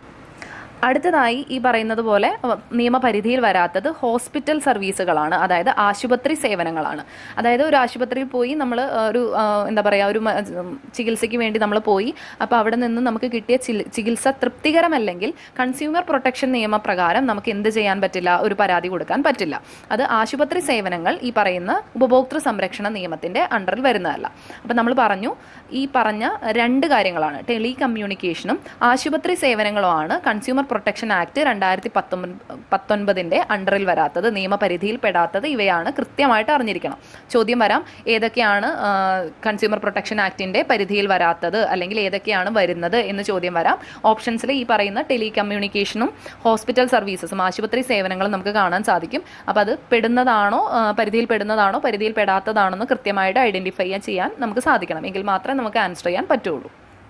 അടുത്തതായി ഈ പറയുന്നത് പോലെ അഹ് നിയമപരിധിയിൽ വരാത്തത് ഹോസ്പിറ്റൽ സർവീസുകളാണ് അതായത് ആശുപത്രി സേവനങ്ങളാണ് അതായത് ഒരു ആശുപത്രിയിൽ പോയി നമ്മൾ ഒരു ആ, എന്താ പറയുക ഒരു മ- ഉം, ചികിത്സയ്ക്ക് വേണ്ടി നമ്മൾ പോയി അപ്പോൾ അവിടെ നിന്ന് നമുക്ക് കിട്ടിയ ചില- ചികിത്സ തൃപ്തികരമല്ലെങ്കിൽ കൺസ്യൂമർ പ്രൊട്ടക്ഷൻ നിയമപ്രകാരം നമുക്ക് എന്ത് ചെയ്യാൻ പറ്റില്ല ഒരു പരാതി കൊടുക്കാൻ പറ്റില്ല അത് ആശുപത്രി സേവനങ്ങൾ ഈ പറയുന്ന ഉപഭോക്തൃ സംരക്ഷണ നിയമത്തിൻ്റെ അണ്ടറിൽ വരുന്നതല്ല അപ്പം നമ്മൾ പറഞ്ഞു ഈ പറഞ്ഞ രണ്ട് കാര്യങ്ങളാണ് ടെലി കമ്മ്യൂണിക്കേഷനും ആശുപത്രി സേവനങ്ങളുമാണ് കൺസ്യൂമർ പ്രൊട്ടക്ഷൻ ആക്ട് രണ്ടായിരത്തി പത്തൊമ്പത് പത്തൊൻപതിൻ്റെ അണ്ടറിൽ വരാത്തത് നിയമപരിധിയിൽ പെടാത്തത് ഇവയാണ് കൃത്യമായിട്ട് അറിഞ്ഞിരിക്കണം ചോദ്യം വരാം ഏതൊക്കെയാണ് കൺസ്യൂമർ പ്രൊട്ടക്ഷൻ ആക്ടിൻ്റെ പരിധിയിൽ വരാത്തത് അല്ലെങ്കിൽ ഏതൊക്കെയാണ് വരുന്നത് എന്ന് ചോദ്യം വരാം ഓപ്ഷൻസിൽ ഈ പറയുന്ന ടെലി കമ്മ്യൂണിക്കേഷനും ഹോസ്പിറ്റൽ സർവീസസും ആശുപത്രി സേവനങ്ങളും നമുക്ക് കാണാൻ സാധിക്കും അപ്പോൾ അത് പെടുന്നതാണോ ആ, പരിധിയിൽ പെടുന്നതാണോ പരിധിയിൽ പെടാത്തതാണോ എന്ന് കൃത്യമായിട്ട് ഐഡൻറ്റിഫൈ ചെയ്യാൻ നമുക്ക് സാധിക്കണം എങ്കിൽ മാത്രമേ നമുക്ക് ആൻസർ ചെയ്യാൻ പറ്റുള്ളൂ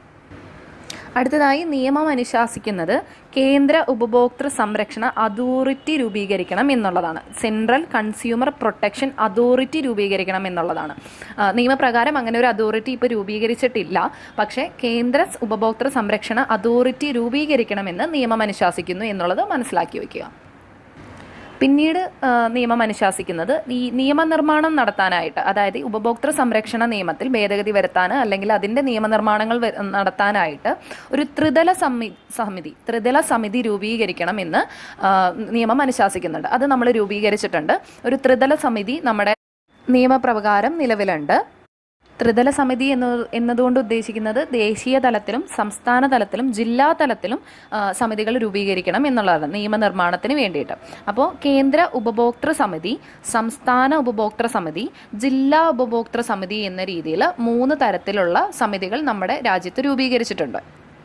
അടുത്തതായി നിയമം അനുശാസിക്കുന്നത് കേന്ദ്ര ഉപഭോക്തൃ സംരക്ഷണ അതോറിറ്റി രൂപീകരിക്കണം എന്നുള്ളതാണ് സെൻട്രൽ കൺസ്യൂമർ പ്രൊട്ടക്ഷൻ അതോറിറ്റി രൂപീകരിക്കണം എന്നുള്ളതാണ് ആ, നിയമപ്രകാരം അങ്ങനെ ഒരു അതോറിറ്റി ഇപ്പോൾ രൂപീകരിച്ചിട്ടില്ല പക്ഷേ കേന്ദ്ര ഉപഭോക്തൃ സംരക്ഷണ അതോറിറ്റി രൂപീകരിക്കണമെന്ന് നിയമം അനുശാസിക്കുന്നു എന്നുള്ളത് മനസ്സിലാക്കി വയ്ക്കുക പിന്നീട് ആ, നിയമം അനുശാസിക്കുന്നത് ഈ നിയമനിർമ്മാണം നടത്താനായിട്ട് അതായത് ഈ ഉപഭോക്തൃ സംരക്ഷണ നിയമത്തിൽ ഭേദഗതി വരുത്താൻ അല്ലെങ്കിൽ അതിൻ്റെ നിയമനിർമ്മാണങ്ങൾ വ- നടത്താനായിട്ട് ഒരു ത്രിതല സമി സമിതി ത്രിതല സമിതി രൂപീകരിക്കണം എന്ന് ആ, നിയമം അനുശാസിക്കുന്നുണ്ട് അത് നമ്മൾ രൂപീകരിച്ചിട്ടുണ്ട് ഒരു ത്രിതല സമിതി നമ്മുടെ നിയമപ്രകാരം നിലവിലുണ്ട് ത്രിതല സമിതി എന്ന് എന്നതുകൊണ്ട് ഉദ്ദേശിക്കുന്നത് ദേശീയ തലത്തിലും സംസ്ഥാന തലത്തിലും ജില്ലാ തലത്തിലും ആ, സമിതികൾ രൂപീകരിക്കണം എന്നുള്ളതാണ് നിയമനിർമ്മാണത്തിന് വേണ്ടിയിട്ട് അപ്പോൾ കേന്ദ്ര ഉപഭോക്തൃ സമിതി സംസ്ഥാന ഉപഭോക്തൃ സമിതി ജില്ലാ ഉപഭോക്തൃ സമിതി എന്ന രീതിയിൽ മൂന്ന് തരത്തിലുള്ള സമിതികൾ നമ്മുടെ രാജ്യത്ത് രൂപീകരിച്ചിട്ടുണ്ട്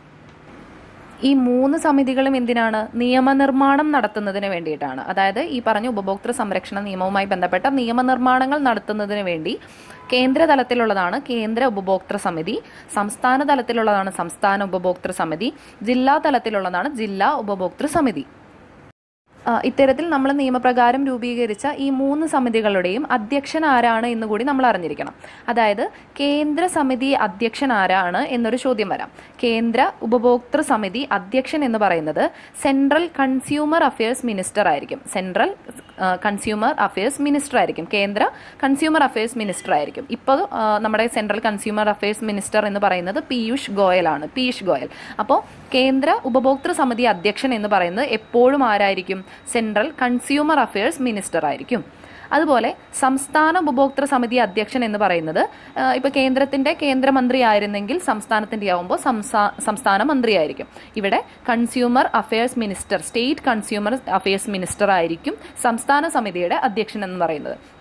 ഈ മൂന്ന് സമിതികളും എന്തിനാണ് നിയമനിർമ്മാണം നടത്തുന്നതിന് വേണ്ടിയിട്ടാണ് അതായത് ഈ പറഞ്ഞ ഉപഭോക്തൃ സംരക്ഷണ നിയമവുമായി ബന്ധപ്പെട്ട നിയമനിർമ്മാണങ്ങൾ നടത്തുന്നതിന് വേണ്ടി കേന്ദ്ര തലത്തിലുള്ളതാണ് കേന്ദ്ര ഉപഭോക്തൃ സമിതി സംസ്ഥാന തലത്തിലുള്ളതാണ് സംസ്ഥാന ഉപഭോക്തൃ സമിതി ജില്ലാ തലത്തിലുള്ളതാണ് ജില്ലാ ഉപഭോക്തൃ സമിതി ആ, ഇത്തരത്തിൽ നമ്മൾ നിയമപ്രകാരം രൂപീകരിച്ച ഈ മൂന്ന് സമിതികളുടെയും അധ്യക്ഷൻ ആരാണ് എന്ന് കൂടി നമ്മൾ അറിഞ്ഞിരിക്കണം അതായത് കേന്ദ്ര സമിതി അധ്യക്ഷൻ ആരാണ് എന്നൊരു ചോദ്യം വരാം കേന്ദ്ര ഉപഭോക്തൃ സമിതി അധ്യക്ഷൻ എന്ന് പറയുന്നത് സെൻട്രൽ കൺസ്യൂമർ അഫയേഴ്സ് മിനിസ്റ്റർ ആയിരിക്കും സെൻട്രൽ കൺസ്യൂമർ അഫയേഴ്സ് മിനിസ്റ്റർ ആയിരിക്കും കേന്ദ്ര കൺസ്യൂമർ അഫയേഴ്സ് മിനിസ്റ്റർ ആയിരിക്കും ഇപ്പോൾ നമ്മുടെ സെൻട്രൽ കൺസ്യൂമർ അഫയേഴ്സ് മിനിസ്റ്റർ എന്ന് പറയുന്നത് പീയൂഷ് ഗോയലാണ് പീയൂഷ് ഗോയൽ അപ്പോൾ കേന്ദ്ര ഉപഭോക്തൃ സമിതി അധ്യക്ഷൻ എന്ന് പറയുന്നത് എപ്പോഴും ആരായിരിക്കും സെൻട്രൽ കൺസ്യൂമർ അഫയേഴ്സ് മിനിസ്റ്റർ ആയിരിക്കും അതുപോലെ സംസ്ഥാന ഉപഭോക്തൃ സമിതി അധ്യക്ഷൻ എന്ന് പറയുന്നത് ഇപ്പോൾ കേന്ദ്രത്തിൻ്റെ കേന്ദ്രമന്ത്രി ആയിരുന്നെങ്കിൽ സംസ്ഥാനത്തിൻ്റെ ആവുമ്പോൾ സംസ്ഥാ സംസ്ഥാന മന്ത്രിയായിരിക്കും ഇവിടെ consumer affairs minister state consumer affairs minister ആയിരിക്കും സംസ്ഥാന സമിതിയുടെ അധ്യക്ഷൻ എന്ന് പറയുന്നത്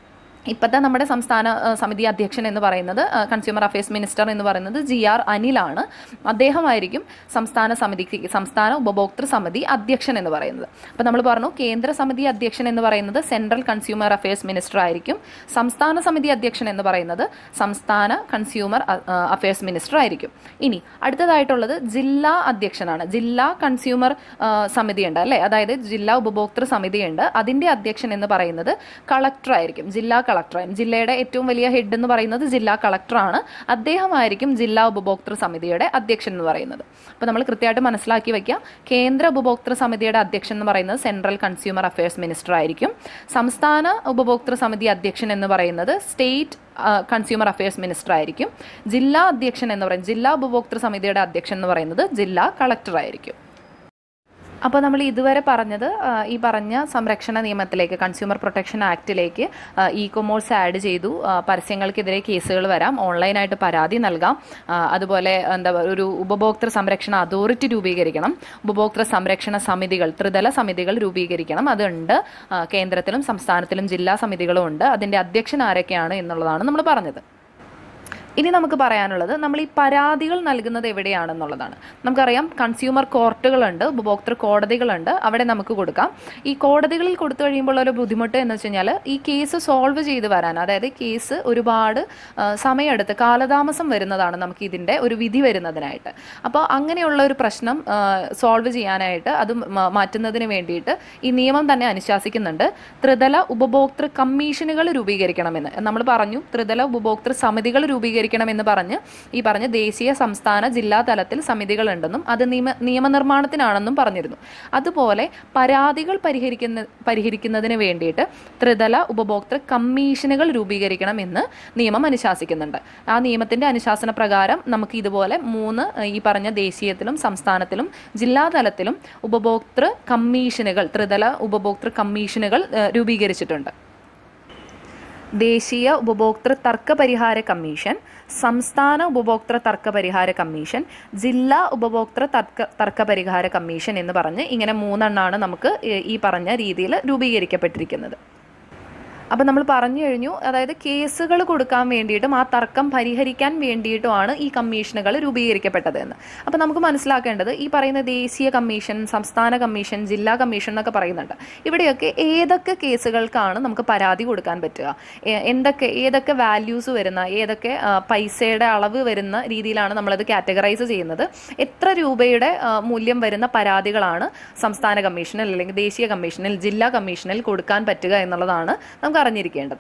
ഇപ്പോഴത്തെ നമ്മുടെ സംസ്ഥാന ആ, സമിതി അധ്യക്ഷൻ എന്ന് പറയുന്നത് ആ, കൺസ്യൂമർ അഫയേഴ്സ് മിനിസ്റ്റർ എന്ന് പറയുന്നത് ജി ആർ അനിലാണ് അദ്ദേഹമായിരിക്കും സംസ്ഥാന സമിതിക്ക് സംസ്ഥാന ഉപഭോക്തൃ സമിതി അധ്യക്ഷൻ എന്ന് പറയുന്നത് അപ്പോൾ നമ്മൾ പറഞ്ഞു കേന്ദ്ര സമിതി അധ്യക്ഷൻ എന്ന് പറയുന്നത് സെൻട്രൽ കൺസ്യൂമർ അഫയേഴ്സ് മിനിസ്റ്റർ ആയിരിക്കും സംസ്ഥാന സമിതി അധ്യക്ഷൻ എന്ന് പറയുന്നത് സംസ്ഥാന കൺസ്യൂമർ അഫയേഴ്സ് മിനിസ്റ്റർ ആയിരിക്കും ഇനി അടുത്തതായിട്ടുള്ളത് ജില്ലാ അധ്യക്ഷനാണ് ജില്ലാ കൺസ്യൂമർ ആ, സമിതിയുണ്ട് അല്ലേ അതായത് ജില്ലാ ഉപഭോക്തൃ സമിതിയുണ്ട് അതിൻ്റെ അധ്യക്ഷൻ എന്ന് പറയുന്നത് കളക്ടർ ആയിരിക്കും ജില്ലാ കളക്ടർ ജില്ലയുടെ ഏറ്റവും വലിയ ഹെഡ് എന്ന് പറയുന്നത് ജില്ലാ കളക്ടറാണ് അദ്ദേഹമായിരിക്കും ജില്ലാ ഉപഭോക്തൃ സമിതിയുടെ അധ്യക്ഷൻ എന്ന് പറയുന്നത് അപ്പോൾ നമ്മൾ കൃത്യമായിട്ട് മനസ്സിലാക്കി വയ്ക്കുക കേന്ദ്ര ഉപഭോക്തൃ സമിതിയുടെ അധ്യക്ഷൻ എന്ന് പറയുന്നത് സെൻട്രൽ കൺസ്യൂമർ അഫയേഴ്സ് മിനിസ്റ്റർ ആയിരിക്കും സംസ്ഥാന ഉപഭോക്തൃ സമിതി അധ്യക്ഷൻ എന്ന് പറയുന്നത് സ്റ്റേറ്റ് കൺസ്യൂമർ അഫയേഴ്സ് മിനിസ്റ്റർ ആയിരിക്കും ജില്ലാ അധ്യക്ഷൻ എന്ന് പറയുന്നത് ജില്ലാ ഉപഭോക്തൃ സമിതിയുടെ അധ്യക്ഷൻ എന്ന് പറയുന്നത് ജില്ലാ കളക്ടർ ആയിരിക്കും അപ്പോൾ നമ്മൾ ഇതുവരെ പറഞ്ഞത് ആ, ഈ പറഞ്ഞ സംരക്ഷണ നിയമത്തിലേക്ക് കൺസ്യൂമർ പ്രൊട്ടക്ഷൻ ആക്ടിലേക്ക് ഇ കൊമേഴ്സ് ആഡ് ചെയ്തു ആ, പരസ്യങ്ങൾക്കെതിരെ കേസുകൾ വരാം ഓൺലൈനായിട്ട് പരാതി നൽകാം ആ, അതുപോലെ എന്താ പറയുക ഒരു ഉപഭോക്തൃ സംരക്ഷണ അതോറിറ്റി രൂപീകരിക്കണം ഉപഭോക്തൃ സംരക്ഷണ സമിതികൾ ത്രിതല സമിതികൾ രൂപീകരിക്കണം അതുണ്ട് ആ, കേന്ദ്രത്തിലും സംസ്ഥാനത്തിലും ജില്ലാ സമിതികളും ഉണ്ട് അതിൻ്റെ അധ്യക്ഷൻ ആരൊക്കെയാണ് എന്നുള്ളതാണ് നമ്മൾ പറഞ്ഞത് ഇനി നമുക്ക് പറയാനുള്ളത് നമ്മൾ ഈ പരാതികൾ നൽകുന്നത് എവിടെയാണെന്നുള്ളതാണ് നമുക്കറിയാം കൺസ്യൂമർ കോർട്ടുകളുണ്ട് ഉപഭോക്തൃ കോടതികളുണ്ട് അവിടെ നമുക്ക് കൊടുക്കാം ഈ കോടതികളിൽ കൊടുത്തു കഴിയുമ്പോൾ ഒരു ബുദ്ധിമുട്ട് എന്ന് വെച്ച് കഴിഞ്ഞാൽ ഈ കേസ് സോൾവ് ചെയ്ത് വരാൻ അതായത് കേസ് ഒരുപാട് ആ, സമയമെടുത്ത് കാലതാമസം വരുന്നതാണ് നമുക്ക് ഇതിൻ്റെ ഒരു വിധി വരുന്നതിനായിട്ട് അപ്പോൾ അങ്ങനെയുള്ള ഒരു പ്രശ്നം സോൾവ് ചെയ്യാനായിട്ട് അത് മ- മാറ്റുന്നതിന് വേണ്ടിയിട്ട് ഈ നിയമം തന്നെ അനുശാസിക്കുന്നുണ്ട് ത്രിതല ഉപഭോക്തൃ കമ്മീഷനുകൾ രൂപീകരിക്കണമെന്ന് നമ്മൾ പറഞ്ഞു ത്രിതല ഉപഭോക്തൃ സമിതികൾ രൂപീകരിക്കണമെന്ന് പറഞ്ഞ് ഈ പറഞ്ഞ ദേശീയ സംസ്ഥാന ജില്ലാ തലത്തിൽ സമിതികളുണ്ടെന്നും അത് നിയമ നിയമനിർമ്മാണത്തിനാണെന്നും പറഞ്ഞിരുന്നു അതുപോലെ പരാതികൾ പരിഹരിക്കുന്ന പരിഹരിക്കുന്നതിന് വേണ്ടിയിട്ട് ത്രിതല ഉപഭോക്തൃ കമ്മീഷനുകൾ രൂപീകരിക്കണമെന്ന് നിയമം അനുശാസിക്കുന്നുണ്ട് ആ നിയമത്തിന്റെ അനുശാസന പ്രകാരം നമുക്ക് ഇതുപോലെ മൂന്ന് ഏഹ്, ഈ പറഞ്ഞ ദേശീയത്തിലും സംസ്ഥാനത്തിലും ജില്ലാ തലത്തിലും ഉപഭോക്തൃ കമ്മീഷനുകൾ ത്രിതല ഉപഭോക്തൃ കമ്മീഷനുകൾ ഏഹ്, രൂപീകരിച്ചിട്ടുണ്ട് ദേശീയ ഉപഭോക്തൃ തർക്ക പരിഹാര കമ്മീഷൻ സംസ്ഥാന ഉപഭോക്തൃ തർക്ക പരിഹാര കമ്മീഷൻ ജില്ലാ ഉപഭോക്തൃ തർക്ക തർക്ക പരിഹാര കമ്മീഷൻ എന്ന് പറഞ്ഞ് ഇങ്ങനെ മൂന്നെണ്ണമാണ് നമുക്ക് ഈ- ഈ പറഞ്ഞ രീതിയിൽ രൂപീകരിക്കപ്പെട്ടിരിക്കുന്നത് അപ്പം നമ്മൾ പറഞ്ഞു കഴിഞ്ഞു അതായത് കേസുകൾ കൊടുക്കാൻ വേണ്ടിയിട്ടും ആ തർക്കം പരിഹരിക്കാൻ വേണ്ടിയിട്ടുമാണ് ഈ കമ്മീഷനുകൾ രൂപീകരിക്കപ്പെട്ടത് എന്ന് അപ്പം നമുക്ക് മനസ്സിലാക്കേണ്ടത് ഈ പറയുന്ന ദേശീയ കമ്മീഷൻ സംസ്ഥാന കമ്മീഷൻ ജില്ലാ കമ്മീഷൻ എന്നൊക്കെ പറയുന്നുണ്ട് ഇവിടെയൊക്കെ ഏതൊക്കെ കേസുകൾക്കാണ് നമുക്ക് പരാതി കൊടുക്കാൻ പറ്റുക എ- എന്തൊക്കെ ഏതൊക്കെ വാല്യൂസ് വരുന്ന ഏതൊക്കെ ആ, പൈസയുടെ അളവ് വരുന്ന രീതിയിലാണ് നമ്മളത് കാറ്റഗറൈസ് ചെയ്യുന്നത് എത്ര രൂപയുടെ ആ, മൂല്യം വരുന്ന പരാതികളാണ് സംസ്ഥാന കമ്മീഷനിൽ അല്ലെങ്കിൽ ദേശീയ കമ്മീഷനിൽ ജില്ലാ കമ്മീഷനിൽ കൊടുക്കാൻ പറ്റുക എന്നുള്ളതാണ് നമുക്ക് അറിഞ്ഞിരിക്കേണ്ടത്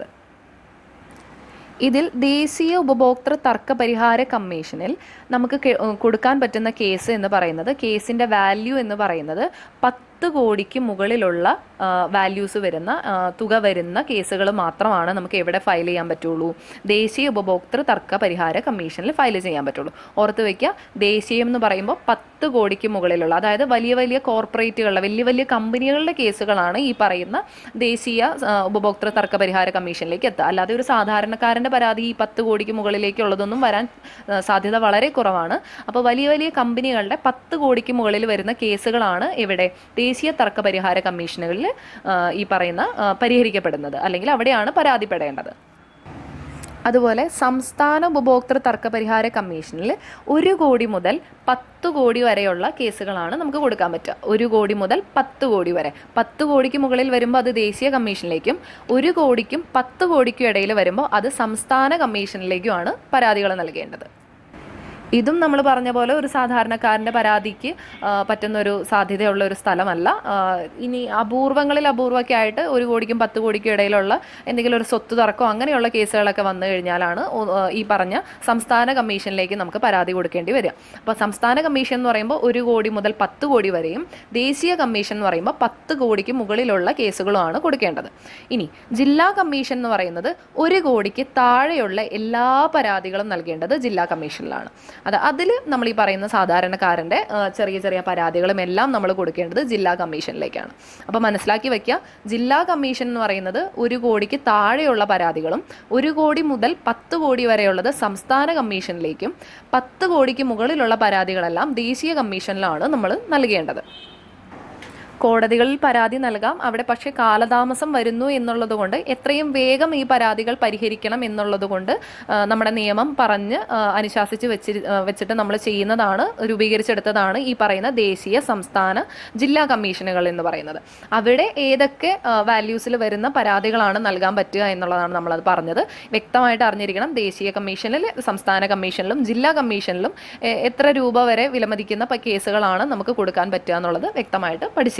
ഇതിൽ ദേശീയ ഉപഭോക്തൃ തർക്ക പരിഹാര കമ്മീഷനിൽ നമുക്ക് കെ- ഏഹ് കൊടുക്കാൻ പറ്റുന്ന കേസ് എന്ന് പറയുന്നത് കേസിൻ്റെ വാല്യൂ എന്ന് പറയുന്നത് പത്ത് കോടിക്ക് മുകളിലുള്ള വാല്യൂസ് വരുന്ന ആ, തുക വരുന്ന കേസുകൾ മാത്രമാണ് നമുക്ക് എവിടെ ഫയൽ ചെയ്യാൻ പറ്റുള്ളൂ ദേശീയ ഉപഭോക്തൃ തർക്ക പരിഹാര കമ്മീഷനിൽ ഫയൽ ചെയ്യാൻ പറ്റുള്ളൂ ഓർത്ത് വയ്ക്കുക ദേശീയം എന്ന് പറയുമ്പോൾ പത്ത് കോടിക്ക് മുകളിലുള്ള അതായത് വലിയ വലിയ കോർപ്പറേറ്റുകളുടെ വലിയ വലിയ കമ്പനികളുടെ കേസുകളാണ് ഈ പറയുന്ന ദേശീയ ആ, ഉപഭോക്തൃ തർക്ക പരിഹാര കമ്മീഷനിലേക്ക് എത്തുക അല്ലാതെ ഒരു സാധാരണക്കാരൻ്റെ പരാതി ഈ പത്ത് കോടിക്ക് മുകളിലേക്കുള്ളതൊന്നും വരാൻ ആ, സാധ്യത വളരെ കുറവാണ് അപ്പോൾ വലിയ വലിയ കമ്പനികളുടെ പത്ത് കോടിക്ക് മുകളിൽ വരുന്ന കേസുകളാണ് ഇവിടെ ദേശീയ തർക്ക പരിഹാര കമ്മീഷനുകളിൽ ആ, ഈ പറയുന്ന ആ, പരിഹരിക്കപ്പെടുന്നത് അല്ലെങ്കിൽ അവിടെയാണ് പരാതിപ്പെടേണ്ടത് അതുപോലെ സംസ്ഥാന ഉപഭോക്തൃ തർക്ക പരിഹാര കമ്മീഷനിൽ ഒരു കോടി മുതൽ പത്ത് കോടി വരെയുള്ള കേസുകളാണ് നമുക്ക് കൊടുക്കാൻ പറ്റുക ഒരു കോടി മുതൽ പത്ത് കോടി വരെ പത്ത് കോടിക്ക് മുകളിൽ വരുമ്പോൾ അത് ദേശീയ കമ്മീഷനിലേക്കും ഒരു കോടിക്കും പത്ത് കോടിക്കും ഇടയിൽ വരുമ്പോൾ അത് സംസ്ഥാന കമ്മീഷനിലേക്കുമാണ് പരാതികൾ നൽകേണ്ടത് ഇതും നമ്മൾ പറഞ്ഞ പോലെ ഒരു സാധാരണക്കാരൻ്റെ പരാതിക്ക് ആ, പറ്റുന്ന ഒരു സാധ്യതയുള്ള ഒരു സ്ഥലമല്ല ആ, ഇനി അപൂർവങ്ങളിൽ അപൂർവമൊക്കെ ആയിട്ട് ഒരു കോടിക്കും പത്ത് കോടിക്കും ഇടയിലുള്ള എന്തെങ്കിലും ഒരു സ്വത്ത് തർക്കമോ അങ്ങനെയുള്ള കേസുകളൊക്കെ വന്നു കഴിഞ്ഞാലാണ് ഒ- ആ, ഈ പറഞ്ഞ സംസ്ഥാന കമ്മീഷനിലേക്ക് നമുക്ക് പരാതി കൊടുക്കേണ്ടി വരിക അപ്പോൾ സംസ്ഥാന കമ്മീഷൻ എന്ന് പറയുമ്പോൾ ഒരു കോടി മുതൽ പത്ത് കോടി വരെയും ദേശീയ കമ്മീഷൻ എന്ന് പറയുമ്പോൾ പത്ത് കോടിക്ക് മുകളിലുള്ള കേസുകളുമാണ് കൊടുക്കേണ്ടത് ഇനി ജില്ലാ കമ്മീഷൻ എന്ന് പറയുന്നത് ഒരു കോടിക്ക് താഴെയുള്ള എല്ലാ പരാതികളും നൽകേണ്ടത് ജില്ലാ കമ്മീഷനിലാണ് അത് അതിൽ നമ്മൾ ഈ പറയുന്ന സാധാരണക്കാരൻ്റെ ആ, ചെറിയ ചെറിയ പരാതികളും എല്ലാം നമ്മൾ കൊടുക്കേണ്ടത് ജില്ലാ കമ്മീഷനിലേക്കാണ് അപ്പോൾ മനസ്സിലാക്കി വെക്കുക ജില്ലാ കമ്മീഷൻ എന്ന് പറയുന്നത് ഒരു കോടിക്ക് താഴെയുള്ള പരാതികളും ഒരു കോടി മുതൽ പത്ത് കോടി വരെയുള്ളത് സംസ്ഥാന കമ്മീഷനിലേക്കും പത്ത് കോടിക്ക് മുകളിലുള്ള പരാതികളെല്ലാം ദേശീയ കമ്മീഷനിലാണ് നമ്മൾ നൽകേണ്ടത് കോടതികളിൽ പരാതി നൽകാം അവിടെ പക്ഷേ കാലതാമസം വരുന്നു എന്നുള്ളത് കൊണ്ട് എത്രയും വേഗം ഈ പരാതികൾ പരിഹരിക്കണം എന്നുള്ളത് കൊണ്ട് ആ, നമ്മുടെ നിയമം പറഞ്ഞ് ആ, അനുശാസിച്ച് വെച്ചി ആ, വെച്ചിട്ട് നമ്മൾ ചെയ്യുന്നതാണ് രൂപീകരിച്ചെടുത്തതാണ് ഈ പറയുന്ന ദേശീയ സംസ്ഥാന ജില്ലാ കമ്മീഷനുകൾ എന്ന് പറയുന്നത് അവിടെ ഏതൊക്കെ വാല്യൂസിൽ വരുന്ന പരാതികളാണ് നൽകാൻ പറ്റുക എന്നുള്ളതാണ് നമ്മളത് പറഞ്ഞത് വ്യക്തമായിട്ട് അറിഞ്ഞിരിക്കണം ദേശീയ കമ്മീഷനിൽ സംസ്ഥാന കമ്മീഷനിലും ജില്ലാ കമ്മീഷനിലും എ- എത്ര രൂപ വരെ വിലമതിക്കുന്ന പ- കേസുകളാണ് നമുക്ക് കൊടുക്കാൻ പറ്റുക എന്നുള്ളത് വ്യക്തമായിട്ട് പഠിച്ചിരിക്കുക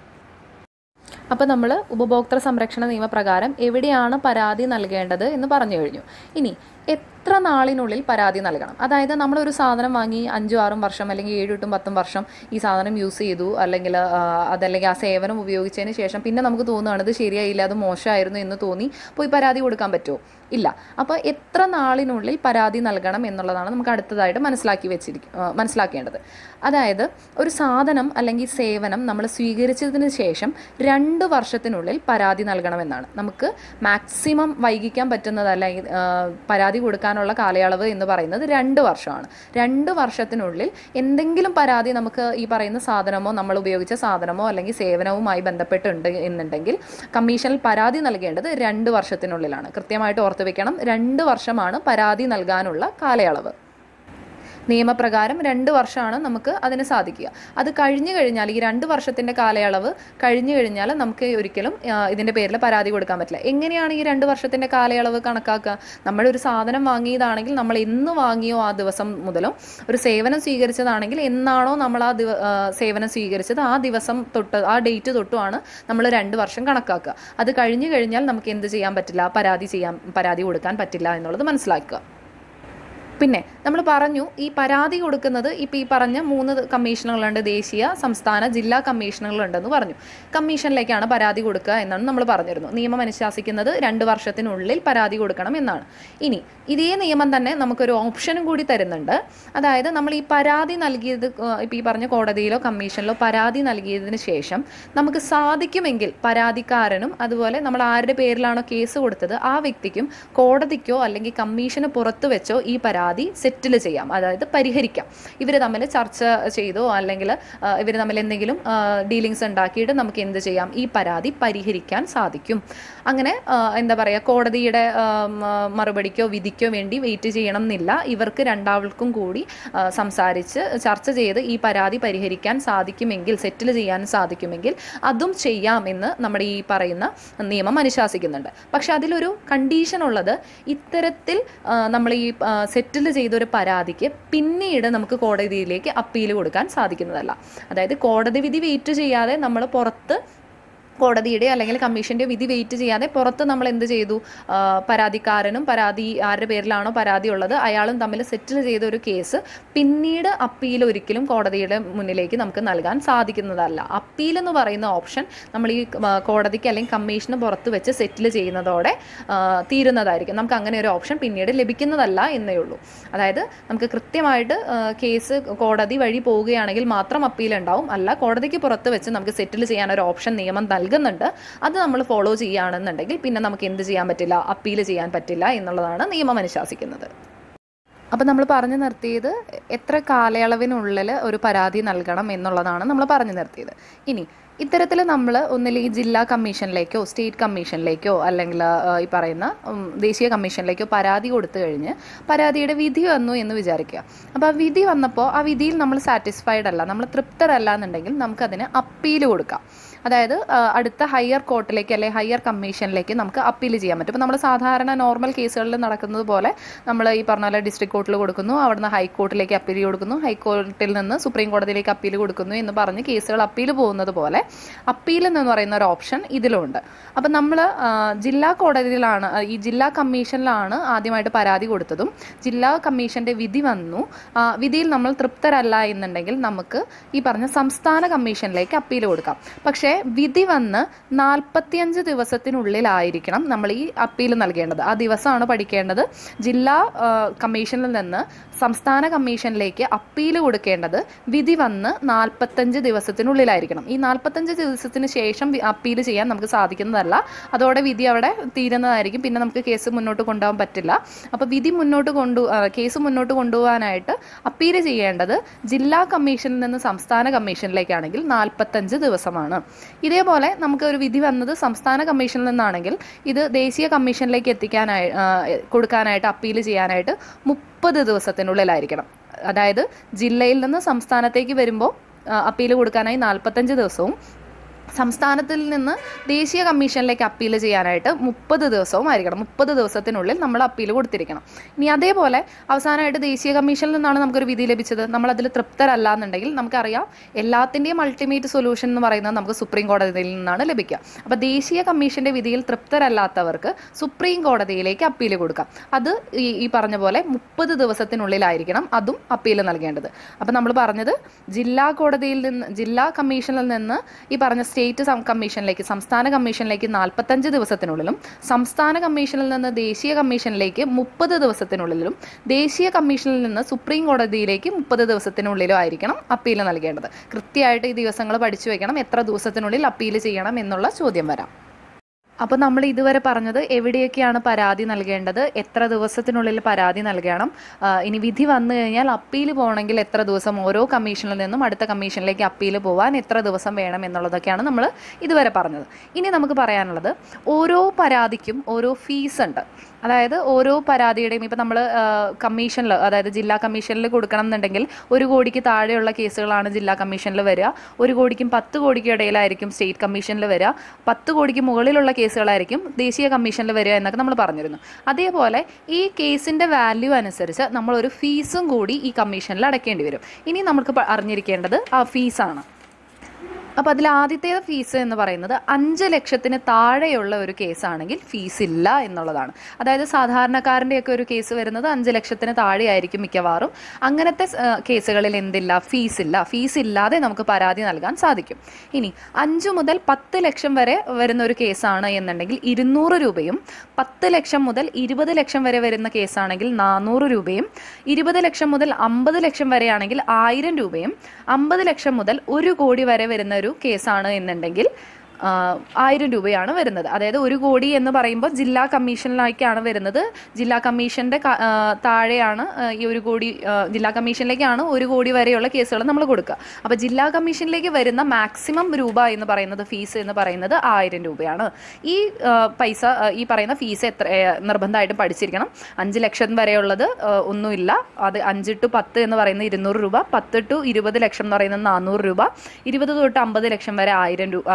അപ്പോൾ നമ്മൾ ഉപഭോക്തൃ സംരക്ഷണ നിയമപ്രകാരം എവിടെയാണ് പരാതി നൽകേണ്ടത് എന്ന് പറഞ്ഞു കഴിഞ്ഞു ഇനി എത്ര നാളിനുള്ളിൽ പരാതി നൽകണം അതായത് നമ്മളൊരു സാധനം വാങ്ങി അഞ്ചും ആറും വർഷം അല്ലെങ്കിൽ ഏഴും എട്ടും പത്തും വർഷം ഈ സാധനം യൂസ് ചെയ്തു അല്ലെങ്കിൽ ആ, അതല്ലെങ്കിൽ ആ സേവനം ഉപയോഗിച്ചതിന് ശേഷം പിന്നെ നമുക്ക് തോന്നുകയാണ് ഇത് ശരിയായില്ല അത് മോശമായിരുന്നു എന്ന് തോന്നി പോയി പരാതി കൊടുക്കാൻ പറ്റുമോ ഇല്ല അപ്പോൾ എത്ര നാളിനുള്ളിൽ പരാതി നൽകണം എന്നുള്ളതാണ് നമുക്ക് അടുത്തതായിട്ട് മനസ്സിലാക്കി വെച്ചിരിക്കും ആ, മനസ്സിലാക്കേണ്ടത് അതായത് ഒരു സാധനം അല്ലെങ്കിൽ സേവനം നമ്മൾ സ്വീകരിച്ചതിന് ശേഷം രണ്ട് വർഷത്തിനുള്ളിൽ പരാതി നൽകണമെന്നാണ് നമുക്ക് മാക്സിമം വൈകിക്കാൻ പറ്റുന്നതല്ല ഈ, ആ, പരാതി കൊടുക്കാനുള്ള കാലയളവ് എന്ന് പറയുന്നത് രണ്ട് വർഷമാണ് രണ്ട് വർഷത്തിനുള്ളിൽ എന്തെങ്കിലും പരാതി നമുക്ക് ഈ പറയുന്ന സാധനമോ നമ്മൾ ഉപയോഗിച്ച സാധനമോ അല്ലെങ്കിൽ സേവനവുമായി ബന്ധപ്പെട്ടുണ്ട് എന്നുണ്ടെങ്കിൽ കമ്മീഷനിൽ പരാതി നൽകേണ്ടത് രണ്ട് വർഷത്തിനുള്ളിലാണ് കൃത്യമായിട്ട് ഓർത്ത് വെക്കണം രണ്ട് വർഷമാണ് പരാതി നൽകാനുള്ള കാലയളവ് നിയമപ്രകാരം രണ്ട് വർഷമാണ് നമുക്ക് അതിന് സാധിക്കുക അത് കഴിഞ്ഞു കഴിഞ്ഞാൽ ഈ രണ്ട് വർഷത്തിൻ്റെ കാലയളവ് കഴിഞ്ഞു കഴിഞ്ഞാൽ നമുക്ക് ഒരിക്കലും ആ, ഇതിൻ്റെ പേരിൽ പരാതി കൊടുക്കാൻ പറ്റില്ല എങ്ങനെയാണ് ഈ രണ്ട് വർഷത്തിൻ്റെ കാലയളവ് കണക്കാക്കുക നമ്മളൊരു സാധനം വാങ്ങിയതാണെങ്കിൽ നമ്മൾ എന്ന് വാങ്ങിയോ ആ ദിവസം മുതലും ഒരു സേവനം സ്വീകരിച്ചതാണെങ്കിൽ എന്നാണോ നമ്മൾ ആ ദിവ ആ, സേവനം സ്വീകരിച്ചത് ആ ദിവസം തൊട്ട് ആ ഡേറ്റ് തൊട്ടുമാണ് നമ്മൾ രണ്ട് വർഷം കണക്കാക്കുക അത് കഴിഞ്ഞു കഴിഞ്ഞാൽ നമുക്ക് എന്ത് ചെയ്യാൻ പറ്റില്ല പരാതി ചെയ്യാൻ പരാതി കൊടുക്കാൻ പറ്റില്ല എന്നുള്ളത് മനസ്സിലാക്കുക പിന്നെ നമ്മൾ പറഞ്ഞു ഈ പരാതി കൊടുക്കുന്നത് ഇപ്പോൾ ഈ പറഞ്ഞ മൂന്ന് കമ്മീഷനുകളുണ്ട് ദേശീയ സംസ്ഥാന ജില്ലാ കമ്മീഷനുകളുണ്ടെന്ന് പറഞ്ഞു കമ്മീഷനിലേക്കാണ് പരാതി കൊടുക്കുക എന്നാണ് നമ്മൾ പറഞ്ഞിരുന്നു നിയമം അനുശാസിക്കുന്നത് രണ്ട് വർഷത്തിനുള്ളിൽ പരാതി കൊടുക്കണം എന്നാണ് ഇനി ഇതേ നിയമം തന്നെ നമുക്കൊരു ഓപ്ഷനും കൂടി തരുന്നുണ്ട് അതായത് നമ്മൾ ഈ പരാതി നൽകിയത് ഇപ്പോൾ ഈ പറഞ്ഞ കോടതിയിലോ കമ്മീഷനിലോ പരാതി നൽകിയതിന് ശേഷം നമുക്ക് സാധിക്കുമെങ്കിൽ പരാതിക്കാരനും അതുപോലെ നമ്മൾ ആരുടെ പേരിലാണോ കേസ് കൊടുത്തത് ആ വ്യക്തിക്കും കോടതിക്കോ അല്ലെങ്കിൽ കമ്മീഷന് പുറത്ത് വെച്ചോ ഈ പരാതി സെറ്റിൽ ചെയ്യാം അതായത് പരിഹരിക്കാം ഇവർ തമ്മിൽ ചർച്ച ചെയ്തോ അല്ലെങ്കിൽ ഇവർ തമ്മിൽ എന്തെങ്കിലും ഡീലിങ്സ് ഉണ്ടാക്കിയിട്ട് നമുക്ക് എന്ത് ചെയ്യാം ഈ പരാതി പരിഹരിക്കാൻ സാധിക്കും അങ്ങനെ ആ, എന്താ പറയുക കോടതിയുടെ ആ, മ- മറുപടിക്കോ വിധിക്കോ വേണ്ടി വെയിറ്റ് ചെയ്യണം എന്നില്ല ഇവർക്ക് രണ്ടാൾക്കും കൂടി ആ, സംസാരിച്ച് ചർച്ച ചെയ്ത് ഈ പരാതി പരിഹരിക്കാൻ സാധിക്കുമെങ്കിൽ സെറ്റിൽ ചെയ്യാൻ സാധിക്കുമെങ്കിൽ അതും ചെയ്യാം എന്ന് നമ്മുടെ ഈ പറയുന്ന നിയമം അനുശാസിക്കുന്നുണ്ട് പക്ഷെ അതിലൊരു കണ്ടീഷൻ ഉള്ളത് ഇത്തരത്തിൽ നമ്മൾ ഈ സെറ്റിൽ ചെയ്ത ഒരു പരാതിക്ക് പിന്നീട് നമുക്ക് കോടതിയിലേക്ക് അപ്പീൽ കൊടുക്കാൻ സാധിക്കുന്നതല്ല അതായത് കോടതി വിധി വെയിറ്റ് ചെയ്യാതെ നമ്മൾ പുറത്ത് കോടതിയുടെ അല്ലെങ്കിൽ കമ്മീഷന്റെ വിധി വെയിറ്റ് ചെയ്യാതെ പുറത്ത് നമ്മൾ എന്ത് ചെയ്തു ആ, പരാതിക്കാരനും പരാതി ആരുടെ പേരിലാണോ പരാതി ഉള്ളത് അയാളും തമ്മിൽ സെറ്റിൽ ചെയ്ത ഒരു കേസ് പിന്നീട് അപ്പീൽ ഒരിക്കലും കോടതിയുടെ മുന്നിലേക്ക് നമുക്ക് നൽകാൻ സാധിക്കുന്നതല്ല അപ്പീൽ എന്ന് പറയുന്ന ഓപ്ഷൻ നമ്മൾ ഈ ആ, കോടതിക്ക് അല്ലെങ്കിൽ കമ്മീഷന് പുറത്ത് വെച്ച് സെറ്റിൽ ചെയ്യുന്നതോടെ ആ, തീരുന്നതായിരിക്കും നമുക്ക് അങ്ങനെ ഒരു ഓപ്ഷൻ പിന്നീട് ലഭിക്കുന്നതല്ല എന്നേ ഉള്ളൂ അതായത് നമുക്ക് കൃത്യമായിട്ട് ആ, കേസ് കോടതി വഴി പോവുകയാണെങ്കിൽ മാത്രം അപ്പീൽ ഉണ്ടാവും അല്ല കോടതിക്ക് പുറത്ത് വെച്ച് നമുക്ക് സെറ്റിൽ ചെയ്യാൻ ഒരു ഓപ്ഷൻ നിയമം നൽകുന്നുണ്ട് അത് നമ്മൾ ഫോളോ ചെയ്യുകയാണെന്നുണ്ടെങ്കിൽ പിന്നെ നമുക്ക് എന്ത് ചെയ്യാൻ പറ്റില്ല അപ്പീൽ ചെയ്യാൻ പറ്റില്ല എന്നുള്ളതാണ് നിയമം അനുശാസിക്കുന്നത് അപ്പം നമ്മൾ പറഞ്ഞു നിർത്തിയത് എത്ര കാലയളവിനുള്ളിൽ ഒരു പരാതി നൽകണം എന്നുള്ളതാണ് നമ്മൾ പറഞ്ഞു നിർത്തിയത് ഇനി ഇത്തരത്തിൽ നമ്മൾ ഒന്നില്ലെങ്കിൽ ജില്ലാ കമ്മീഷനിലേക്കോ സ്റ്റേറ്റ് കമ്മീഷനിലേക്കോ അല്ലെങ്കിൽ ആ, ഈ പറയുന്ന ഉം, ദേശീയ കമ്മീഷനിലേക്കോ പരാതി കൊടുത്തു കഴിഞ്ഞ് പരാതിയുടെ വിധി വന്നു എന്ന് വിചാരിക്കുക അപ്പോൾ ആ വിധി വന്നപ്പോൾ ആ വിധിയിൽ നമ്മൾ സാറ്റിസ്ഫൈഡ് അല്ല നമ്മൾ തൃപ്തരല്ല എന്നുണ്ടെങ്കിൽ നമുക്കതിന് അപ്പീൽ കൊടുക്കാം അതായത് ആ, അടുത്ത ഹയർ കോർട്ടിലേക്ക് അല്ലെങ്കിൽ ഹയർ കമ്മീഷനിലേക്ക് നമുക്ക് അപ്പീൽ ചെയ്യാൻ പറ്റും ഇപ്പോൾ നമ്മൾ സാധാരണ നോർമൽ കേസുകളിൽ നടക്കുന്നത് പോലെ നമ്മൾ ഈ പറഞ്ഞ പോലെ ഡിസ്ട്രിക്ട് കോർട്ടിൽ കൊടുക്കുന്നു അവിടുന്ന് ഹൈക്കോർട്ടിലേക്ക് അപ്പീൽ കൊടുക്കുന്നു ഹൈക്കോർട്ടിൽ നിന്ന് സുപ്രീം കോടതിയിലേക്ക് അപ്പീൽ കൊടുക്കുന്നു എന്ന് പറഞ്ഞ് കേസുകൾ അപ്പീൽ പോകുന്നത് പോലെ അപ്പീൽ എന്ന് പറയുന്ന ഒരു ഓപ്ഷൻ ഇതിലുണ്ട് അപ്പം നമ്മൾ ജില്ലാ കോടതിയിലാണ് ആ, ഈ ജില്ലാ കമ്മീഷനിലാണ് ആദ്യമായിട്ട് പരാതി കൊടുത്തതും ജില്ലാ കമ്മീഷന്റെ വിധി വന്നു ആ, വിധിയിൽ നമ്മൾ തൃപ്തരല്ല എന്നുണ്ടെങ്കിൽ നമുക്ക് ഈ പറഞ്ഞ സംസ്ഥാന കമ്മീഷനിലേക്ക് അപ്പീൽ കൊടുക്കാം പക്ഷേ വിധി വന്ന് നാൽപ്പത്തിയഞ്ച് ദിവസത്തിനുള്ളിലായിരിക്കണം നമ്മൾ ഈ അപ്പീൽ നൽകേണ്ടത് ആ ദിവസമാണ് പഠിക്കേണ്ടത് ജില്ലാ ആ, കമ്മീഷനിൽ നിന്ന് സംസ്ഥാന കമ്മീഷനിലേക്ക് അപ്പീൽ കൊടുക്കേണ്ടത് വിധി വന്ന് നാൽപ്പത്തഞ്ച് ദിവസത്തിനുള്ളിലായിരിക്കണം ഈ നാൽപ്പത്തഞ്ച് നാൽപ്പത്തഞ്ച് ദിവസത്തിന് ശേഷം അപ്പീൽ ചെയ്യാൻ നമുക്ക് സാധിക്കുന്നതല്ല അതോടെ വിധി അവിടെ തീരുന്നതായിരിക്കും പിന്നെ നമുക്ക് കേസ് മുന്നോട്ട് കൊണ്ടുപോകാൻ പറ്റില്ല അപ്പോൾ വിധി മുന്നോട്ട് കൊണ്ടു ആ, കേസ് മുന്നോട്ട് കൊണ്ടുപോകാനായിട്ട് അപ്പീൽ ചെയ്യേണ്ടത് ജില്ലാ കമ്മീഷനിൽ നിന്ന് സംസ്ഥാന കമ്മീഷനിലേക്കാണെങ്കിൽ നാൽപ്പത്തഞ്ച് ദിവസമാണ് ഇതേപോലെ നമുക്ക് ഒരു വിധി വന്നത് സംസ്ഥാന കമ്മീഷനിൽ നിന്നാണെങ്കിൽ ഇത് ദേശീയ കമ്മീഷനിലേക്ക് എത്തിക്കാനായി ആ, കൊടുക്കാനായിട്ട് അപ്പീൽ ചെയ്യാനായിട്ട് മുപ്പത് ദിവസത്തിനുള്ളിലായിരിക്കണം അതായത് ജില്ലയിൽ നിന്ന് സംസ്ഥാനത്തേക്ക് വരുമ്പോൾ അപ്പീൽ കൊടുക്കാനായി നാൽപ്പത്തഞ്ച് ദിവസവും സംസ്ഥാനത്തിൽ നിന്ന് ദേശീയ കമ്മീഷനിലേക്ക് അപ്പീൽ ചെയ്യാനായിട്ട് മുപ്പത് ദിവസവും ആയിരിക്കണം മുപ്പത് ദിവസത്തിനുള്ളിൽ നമ്മൾ അപ്പീൽ കൊടുത്തിരിക്കണം ഇനി അതേപോലെ അവസാനമായിട്ട് ദേശീയ കമ്മീഷനിൽ നിന്നാണ് നമുക്കൊരു വിധി ലഭിച്ചത് നമ്മൾ അതിൽ തൃപ്തരല്ല എന്നുണ്ടെങ്കിൽ നമുക്കറിയാം എല്ലാത്തിൻ്റെയും അൾട്ടിമേറ്റ് സൊല്യൂഷൻ എന്ന് പറയുന്നത് നമുക്ക് സുപ്രീം കോടതിയിൽ നിന്നാണ് ലഭിക്കുക അപ്പോൾ ദേശീയ കമ്മീഷൻ്റെ വിധിയിൽ തൃപ്തരല്ലാത്തവർക്ക് സുപ്രീം കോടതിയിലേക്ക് അപ്പീൽ കൊടുക്കാം അത് ഈ ഈ പറഞ്ഞ പോലെ മുപ്പത് ദിവസത്തിനുള്ളിലായിരിക്കണം അതും അപ്പീൽ നൽകേണ്ടത് അപ്പോൾ നമ്മൾ പറഞ്ഞത് ജില്ലാ കോടതിയിൽ നിന്ന് ജില്ലാ കമ്മീഷനിൽ നിന്ന് ഈ പറഞ്ഞ സ്റ്റേറ്റ് സം- കമ്മീഷനിലേക്ക് സംസ്ഥാന കമ്മീഷനിലേക്ക് നാൽപ്പത്തഞ്ച് ദിവസത്തിനുള്ളിലും സംസ്ഥാന കമ്മീഷനിൽ നിന്ന് ദേശീയ കമ്മീഷനിലേക്ക് മുപ്പത് ദിവസത്തിനുള്ളിലും ദേശീയ കമ്മീഷനിൽ നിന്ന് സുപ്രീം കോടതിയിലേക്ക് മുപ്പത് ദിവസത്തിനുള്ളിലും ആയിരിക്കണം അപ്പീൽ നൽകേണ്ടത് കൃത്യമായിട്ട് ഈ ദിവസങ്ങൾ പഠിച്ചു വെക്കണം എത്ര ദിവസത്തിനുള്ളിൽ അപ്പീൽ ചെയ്യണം എന്നുള്ള ചോദ്യം വരാം അപ്പോൾ നമ്മൾ ഇതുവരെ പറഞ്ഞത് എവിടെയൊക്കെയാണ് പരാതി നൽകേണ്ടത് എത്ര ദിവസത്തിനുള്ളിൽ പരാതി നൽകണം ആ, ഇനി വിധി വന്നു കഴിഞ്ഞാൽ അപ്പീൽ പോകണമെങ്കിൽ എത്ര ദിവസം ഓരോ കമ്മീഷനിൽ നിന്നും അടുത്ത കമ്മീഷനിലേക്ക് അപ്പീൽ പോകാൻ എത്ര ദിവസം വേണം എന്നുള്ളതൊക്കെയാണ് നമ്മൾ ഇതുവരെ പറഞ്ഞത് ഇനി നമുക്ക് പറയാനുള്ളത് ഓരോ പരാതിക്കും ഓരോ ഫീസ് ഉണ്ട് അതായത് ഓരോ പരാതിയുടെയും ഇപ്പം നമ്മൾ കമ്മീഷനിൽ അതായത് ജില്ലാ കമ്മീഷനിൽ കൊടുക്കണം എന്നുണ്ടെങ്കിൽ ഒരു കോടിക്ക് താഴെയുള്ള കേസുകളാണ് ജില്ലാ കമ്മീഷനിൽ വരിക ഒരു കോടിക്കും പത്ത് കോടിക്കും ഇടയിലായിരിക്കും സ്റ്റേറ്റ് കമ്മീഷനിൽ വരിക പത്ത് കോടിക്ക് മുകളിലുള്ള കേസുകളായിരിക്കും ദേശീയ കമ്മീഷനിൽ വരിക എന്നൊക്കെ നമ്മൾ പറഞ്ഞിരുന്നു അതേപോലെ ഈ കേസിൻ്റെ വാല്യൂ അനുസരിച്ച് നമ്മളൊരു ഫീസും കൂടി ഈ കമ്മീഷനിൽ അടയ്ക്കേണ്ടി വരും ഇനി നമുക്ക് പ- അറിഞ്ഞിരിക്കേണ്ടത് ആ ഫീസാണ് അപ്പോൾ അതിൽ ആദ്യത്തെ ഫീസ് എന്ന് പറയുന്നത് അഞ്ച് ലക്ഷത്തിന് താഴെയുള്ള ഒരു കേസാണെങ്കിൽ ഫീസ് ഇല്ല എന്നുള്ളതാണ് അതായത് സാധാരണക്കാരൻ്റെയൊക്കെ ഒരു കേസ് വരുന്നത് അഞ്ച് ലക്ഷത്തിന് താഴെയായിരിക്കും മിക്കവാറും അങ്ങനത്തെ ആ, കേസുകളിൽ എന്തില്ല ഫീസ് ഇല്ല ഫീസ് ഇല്ലാതെ നമുക്ക് പരാതി നൽകാൻ സാധിക്കും ഇനി അഞ്ച് മുതൽ പത്ത് ലക്ഷം വരെ വരുന്ന ഒരു കേസാണ് എന്നുണ്ടെങ്കിൽ ഇരുന്നൂറ് രൂപയും പത്ത് ലക്ഷം മുതൽ ഇരുപത് ലക്ഷം വരെ വരുന്ന കേസാണെങ്കിൽ നാനൂറ് രൂപയും ഇരുപത് ലക്ഷം മുതൽ അമ്പത് ലക്ഷം വരെയാണെങ്കിൽ ആയിരം രൂപയും അമ്പത് ലക്ഷം മുതൽ ഒരു കോടി വരെ വരുന്ന ഒരു കേസാണ് എന്നുണ്ടെങ്കിൽ ആ, ആയിരം രൂപയാണ് വരുന്നത് അതായത് ഒരു കോടി എന്ന് പറയുമ്പോൾ ജില്ലാ കമ്മീഷനിലേക്കാണ് വരുന്നത് ജില്ലാ കമ്മീഷൻ്റെ ക- ആ, താഴെയാണ് ആ, ഈ ഒരു കോടി ആ, ജില്ലാ കമ്മീഷനിലേക്കാണ് ഒരു കോടി വരെയുള്ള കേസുകൾ നമ്മൾ കൊടുക്കുക അപ്പോൾ ജില്ലാ കമ്മീഷനിലേക്ക് വരുന്ന മാക്സിമം രൂപ എന്ന് പറയുന്നത് ഫീസ് എന്ന് പറയുന്നത് ആയിരം രൂപയാണ് ഈ ആ, പൈസ ആ, ഈ പറയുന്ന ഫീസ് എത്ര ഏ, നിർബന്ധമായിട്ടും പഠിച്ചിരിക്കണം അഞ്ച് ലക്ഷം വരെയുള്ളത് ആ, ഒന്നുമില്ല അത് അഞ്ച് ടു പത്ത് എന്ന് പറയുന്നത് ഇരുന്നൂറ് രൂപ പത്ത് ടു ഇരുപത് ലക്ഷം എന്ന് പറയുന്നത് നാനൂറ് രൂപ ഇരുപത് തൊട്ട് അമ്പത് ലക്ഷം വരെ ആയിരം രൂപ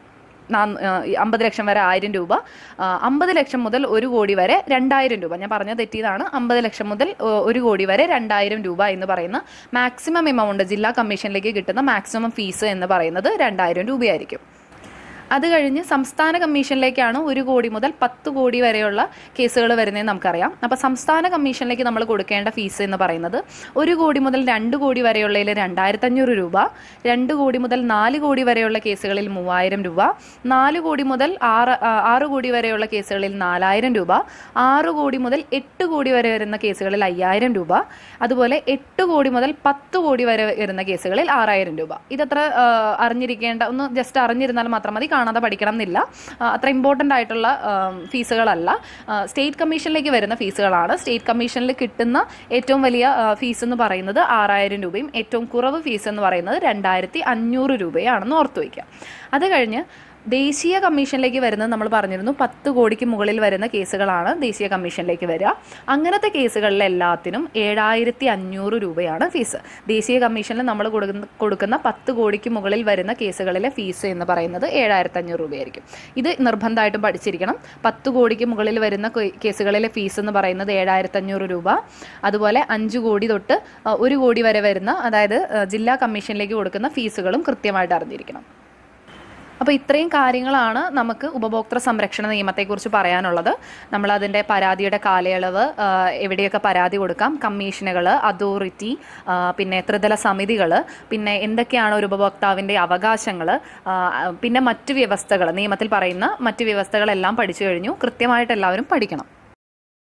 അമ്പത് ലക്ഷം വരെ ആയിരം രൂപ ആ, അമ്പത് ലക്ഷം മുതൽ ഒരു കോടി വരെ രണ്ടായിരം രൂപ ഞാൻ പറഞ്ഞ തെറ്റിയതാണ് അമ്പത് ലക്ഷം മുതൽ ആ, ഒരു കോടി വരെ രണ്ടായിരം രൂപ എന്ന് പറയുന്ന മാക്സിമം എമൗണ്ട് ജില്ലാ കമ്മീഷനിലേക്ക് കിട്ടുന്ന മാക്സിമം ഫീസ് എന്ന് പറയുന്നത് രണ്ടായിരം രൂപയായിരിക്കും അത് കഴിഞ്ഞ് സംസ്ഥാന കമ്മീഷനിലേക്കാണ് ഒരു കോടി മുതൽ പത്ത് കോടി വരെയുള്ള കേസുകൾ വരുന്നതെന്ന് നമുക്കറിയാം അപ്പോൾ സംസ്ഥാന കമ്മീഷനിലേക്ക് നമ്മൾ കൊടുക്കേണ്ട ഫീസ് എന്ന് പറയുന്നത് ഒരു കോടി മുതൽ രണ്ട് കോടി വരെയുള്ളതിൽ രണ്ടായിരത്തഞ്ഞൂറ് രൂപ രണ്ട് കോടി മുതൽ നാല് കോടി വരെയുള്ള കേസുകളിൽ മൂവായിരം രൂപ നാല് കോടി മുതൽ ആറ് ആ, ആറ് കോടി വരെയുള്ള കേസുകളിൽ നാലായിരം രൂപ ആറ് കോടി മുതൽ എട്ട് കോടി വരെ വരുന്ന കേസുകളിൽ അയ്യായിരം രൂപ അതുപോലെ എട്ട് കോടി മുതൽ പത്ത് കോടി വരെ വരുന്ന കേസുകളിൽ ആറായിരം രൂപ ഇതത്ര ആ, അറിഞ്ഞിരിക്കേണ്ട ഒന്ന് ജസ്റ്റ് അറിഞ്ഞിരുന്നാൽ മാത്രം മതി കാണാതെ പഠിക്കണം എന്നില്ല ആ, അത്ര ഇമ്പോർട്ടൻ്റ് ആയിട്ടുള്ള ആ, ഫീസുകളല്ല ആ, സ്റ്റേറ്റ് കമ്മീഷനിലേക്ക് വരുന്ന ഫീസുകളാണ് സ്റ്റേറ്റ് കമ്മീഷനിൽ കിട്ടുന്ന ഏറ്റവും വലിയ ആ, ഫീസ് എന്ന് പറയുന്നത് ആറായിരം രൂപയും ഏറ്റവും കുറവ് ഫീസ് എന്ന് പറയുന്നത് രണ്ടായിരത്തി അഞ്ഞൂറ് രൂപയാണെന്ന് ഓർത്തു വയ്ക്കുക അത് കഴിഞ്ഞ് ദേശീയ കമ്മീഷനിലേക്ക് വരുന്നത് നമ്മൾ പറഞ്ഞിരുന്നു പത്ത് കോടിക്ക് മുകളിൽ വരുന്ന കേസുകളാണ് ദേശീയ കമ്മീഷനിലേക്ക് വരിക അങ്ങനത്തെ കേസുകളിൽ എല്ലാത്തിനും ഏഴായിരത്തി അഞ്ഞൂറ് രൂപയാണ് ഫീസ് ദേശീയ കമ്മീഷനിൽ നമ്മൾ കൊടുക്കുന്ന കൊടുക്കുന്ന പത്ത് കോടിക്ക് മുകളിൽ വരുന്ന കേസുകളിലെ ഫീസ് എന്ന് പറയുന്നത് ഏഴായിരത്തി അഞ്ഞൂറ് രൂപയായിരിക്കും ഇത് നിർബന്ധമായിട്ടും പഠിച്ചിരിക്കണം പത്ത് കോടിക്ക് മുകളിൽ വരുന്ന കേ- കേസുകളിലെ ഫീസ് എന്ന് പറയുന്നത് ഏഴായിരത്തി അഞ്ഞൂറ് രൂപ അതുപോലെ അഞ്ച് കോടി തൊട്ട് ആ, ഒരു കോടി വരെ വരുന്ന അതായത് ആ, ജില്ലാ കമ്മീഷനിലേക്ക് കൊടുക്കുന്ന ഫീസുകളും കൃത്യമായിട്ട് അറിഞ്ഞിരിക്കണം അപ്പോൾ ഇത്രയും കാര്യങ്ങളാണ് നമുക്ക് ഉപഭോക്തൃ സംരക്ഷണ നിയമത്തെക്കുറിച്ച് പറയാനുള്ളത് നമ്മൾ അതിൻ്റെ പരാതിയുടെ കാലയളവ് ആ, എവിടെയൊക്കെ പരാതി കൊടുക്കാം കമ്മീഷനുകൾ അതോറിറ്റി ആ, പിന്നെ ത്രിതല സമിതികൾ പിന്നെ എന്തൊക്കെയാണ് ഒരു ഉപഭോക്താവിൻ്റെ അവകാശങ്ങൾ പിന്നെ മറ്റ് വ്യവസ്ഥകൾ നിയമത്തിൽ പറയുന്ന മറ്റ് വ്യവസ്ഥകളെല്ലാം പഠിച്ചു കഴിഞ്ഞു കൃത്യമായിട്ട് എല്ലാവരും പഠിക്കണം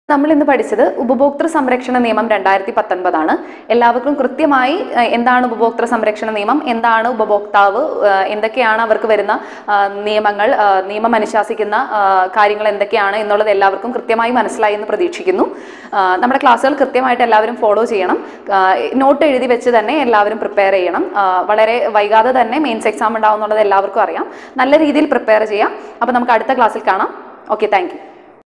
നമ്മൾ ഇന്ന് പഠിച്ചത് ഉപഭോക്തൃ സംരക്ഷണ നിയമം രണ്ടായിരത്തി പത്തൊൻപതാണ് എല്ലാവർക്കും കൃത്യമായി ഏഹ്, എന്താണ് ഉപഭോക്തൃ സംരക്ഷണ നിയമം എന്താണ് ഉപഭോക്താവ് ഏഹ്, എന്തൊക്കെയാണ് അവർക്ക് വരുന്ന ആ, നിയമങ്ങൾ ആ, നിയമം അനുശാസിക്കുന്ന ആ, കാര്യങ്ങൾ എന്തൊക്കെയാണ് എന്നുള്ളത് എല്ലാവർക്കും കൃത്യമായി മനസ്സിലായി എന്ന് പ്രതീക്ഷിക്കുന്നു ആ, നമ്മുടെ ക്ലാസ്സുകൾ കൃത്യമായിട്ട് എല്ലാവരും ഫോളോ ചെയ്യണം ആ, നോട്ട് എഴുതി വെച്ച് തന്നെ എല്ലാവരും പ്രിപ്പയർ ചെയ്യണം ആ, വളരെ വൈകാതെ തന്നെ മെയിൻസ് എക്സാം ഉണ്ടാവും എന്നുള്ളത് എല്ലാവർക്കും അറിയാം നല്ല രീതിയിൽ പ്രിപ്പയർ ചെയ്യാം അപ്പോൾ നമുക്ക് അടുത്ത ക്ലാസ്സിൽ കാണാം ഓക്കെ താങ്ക്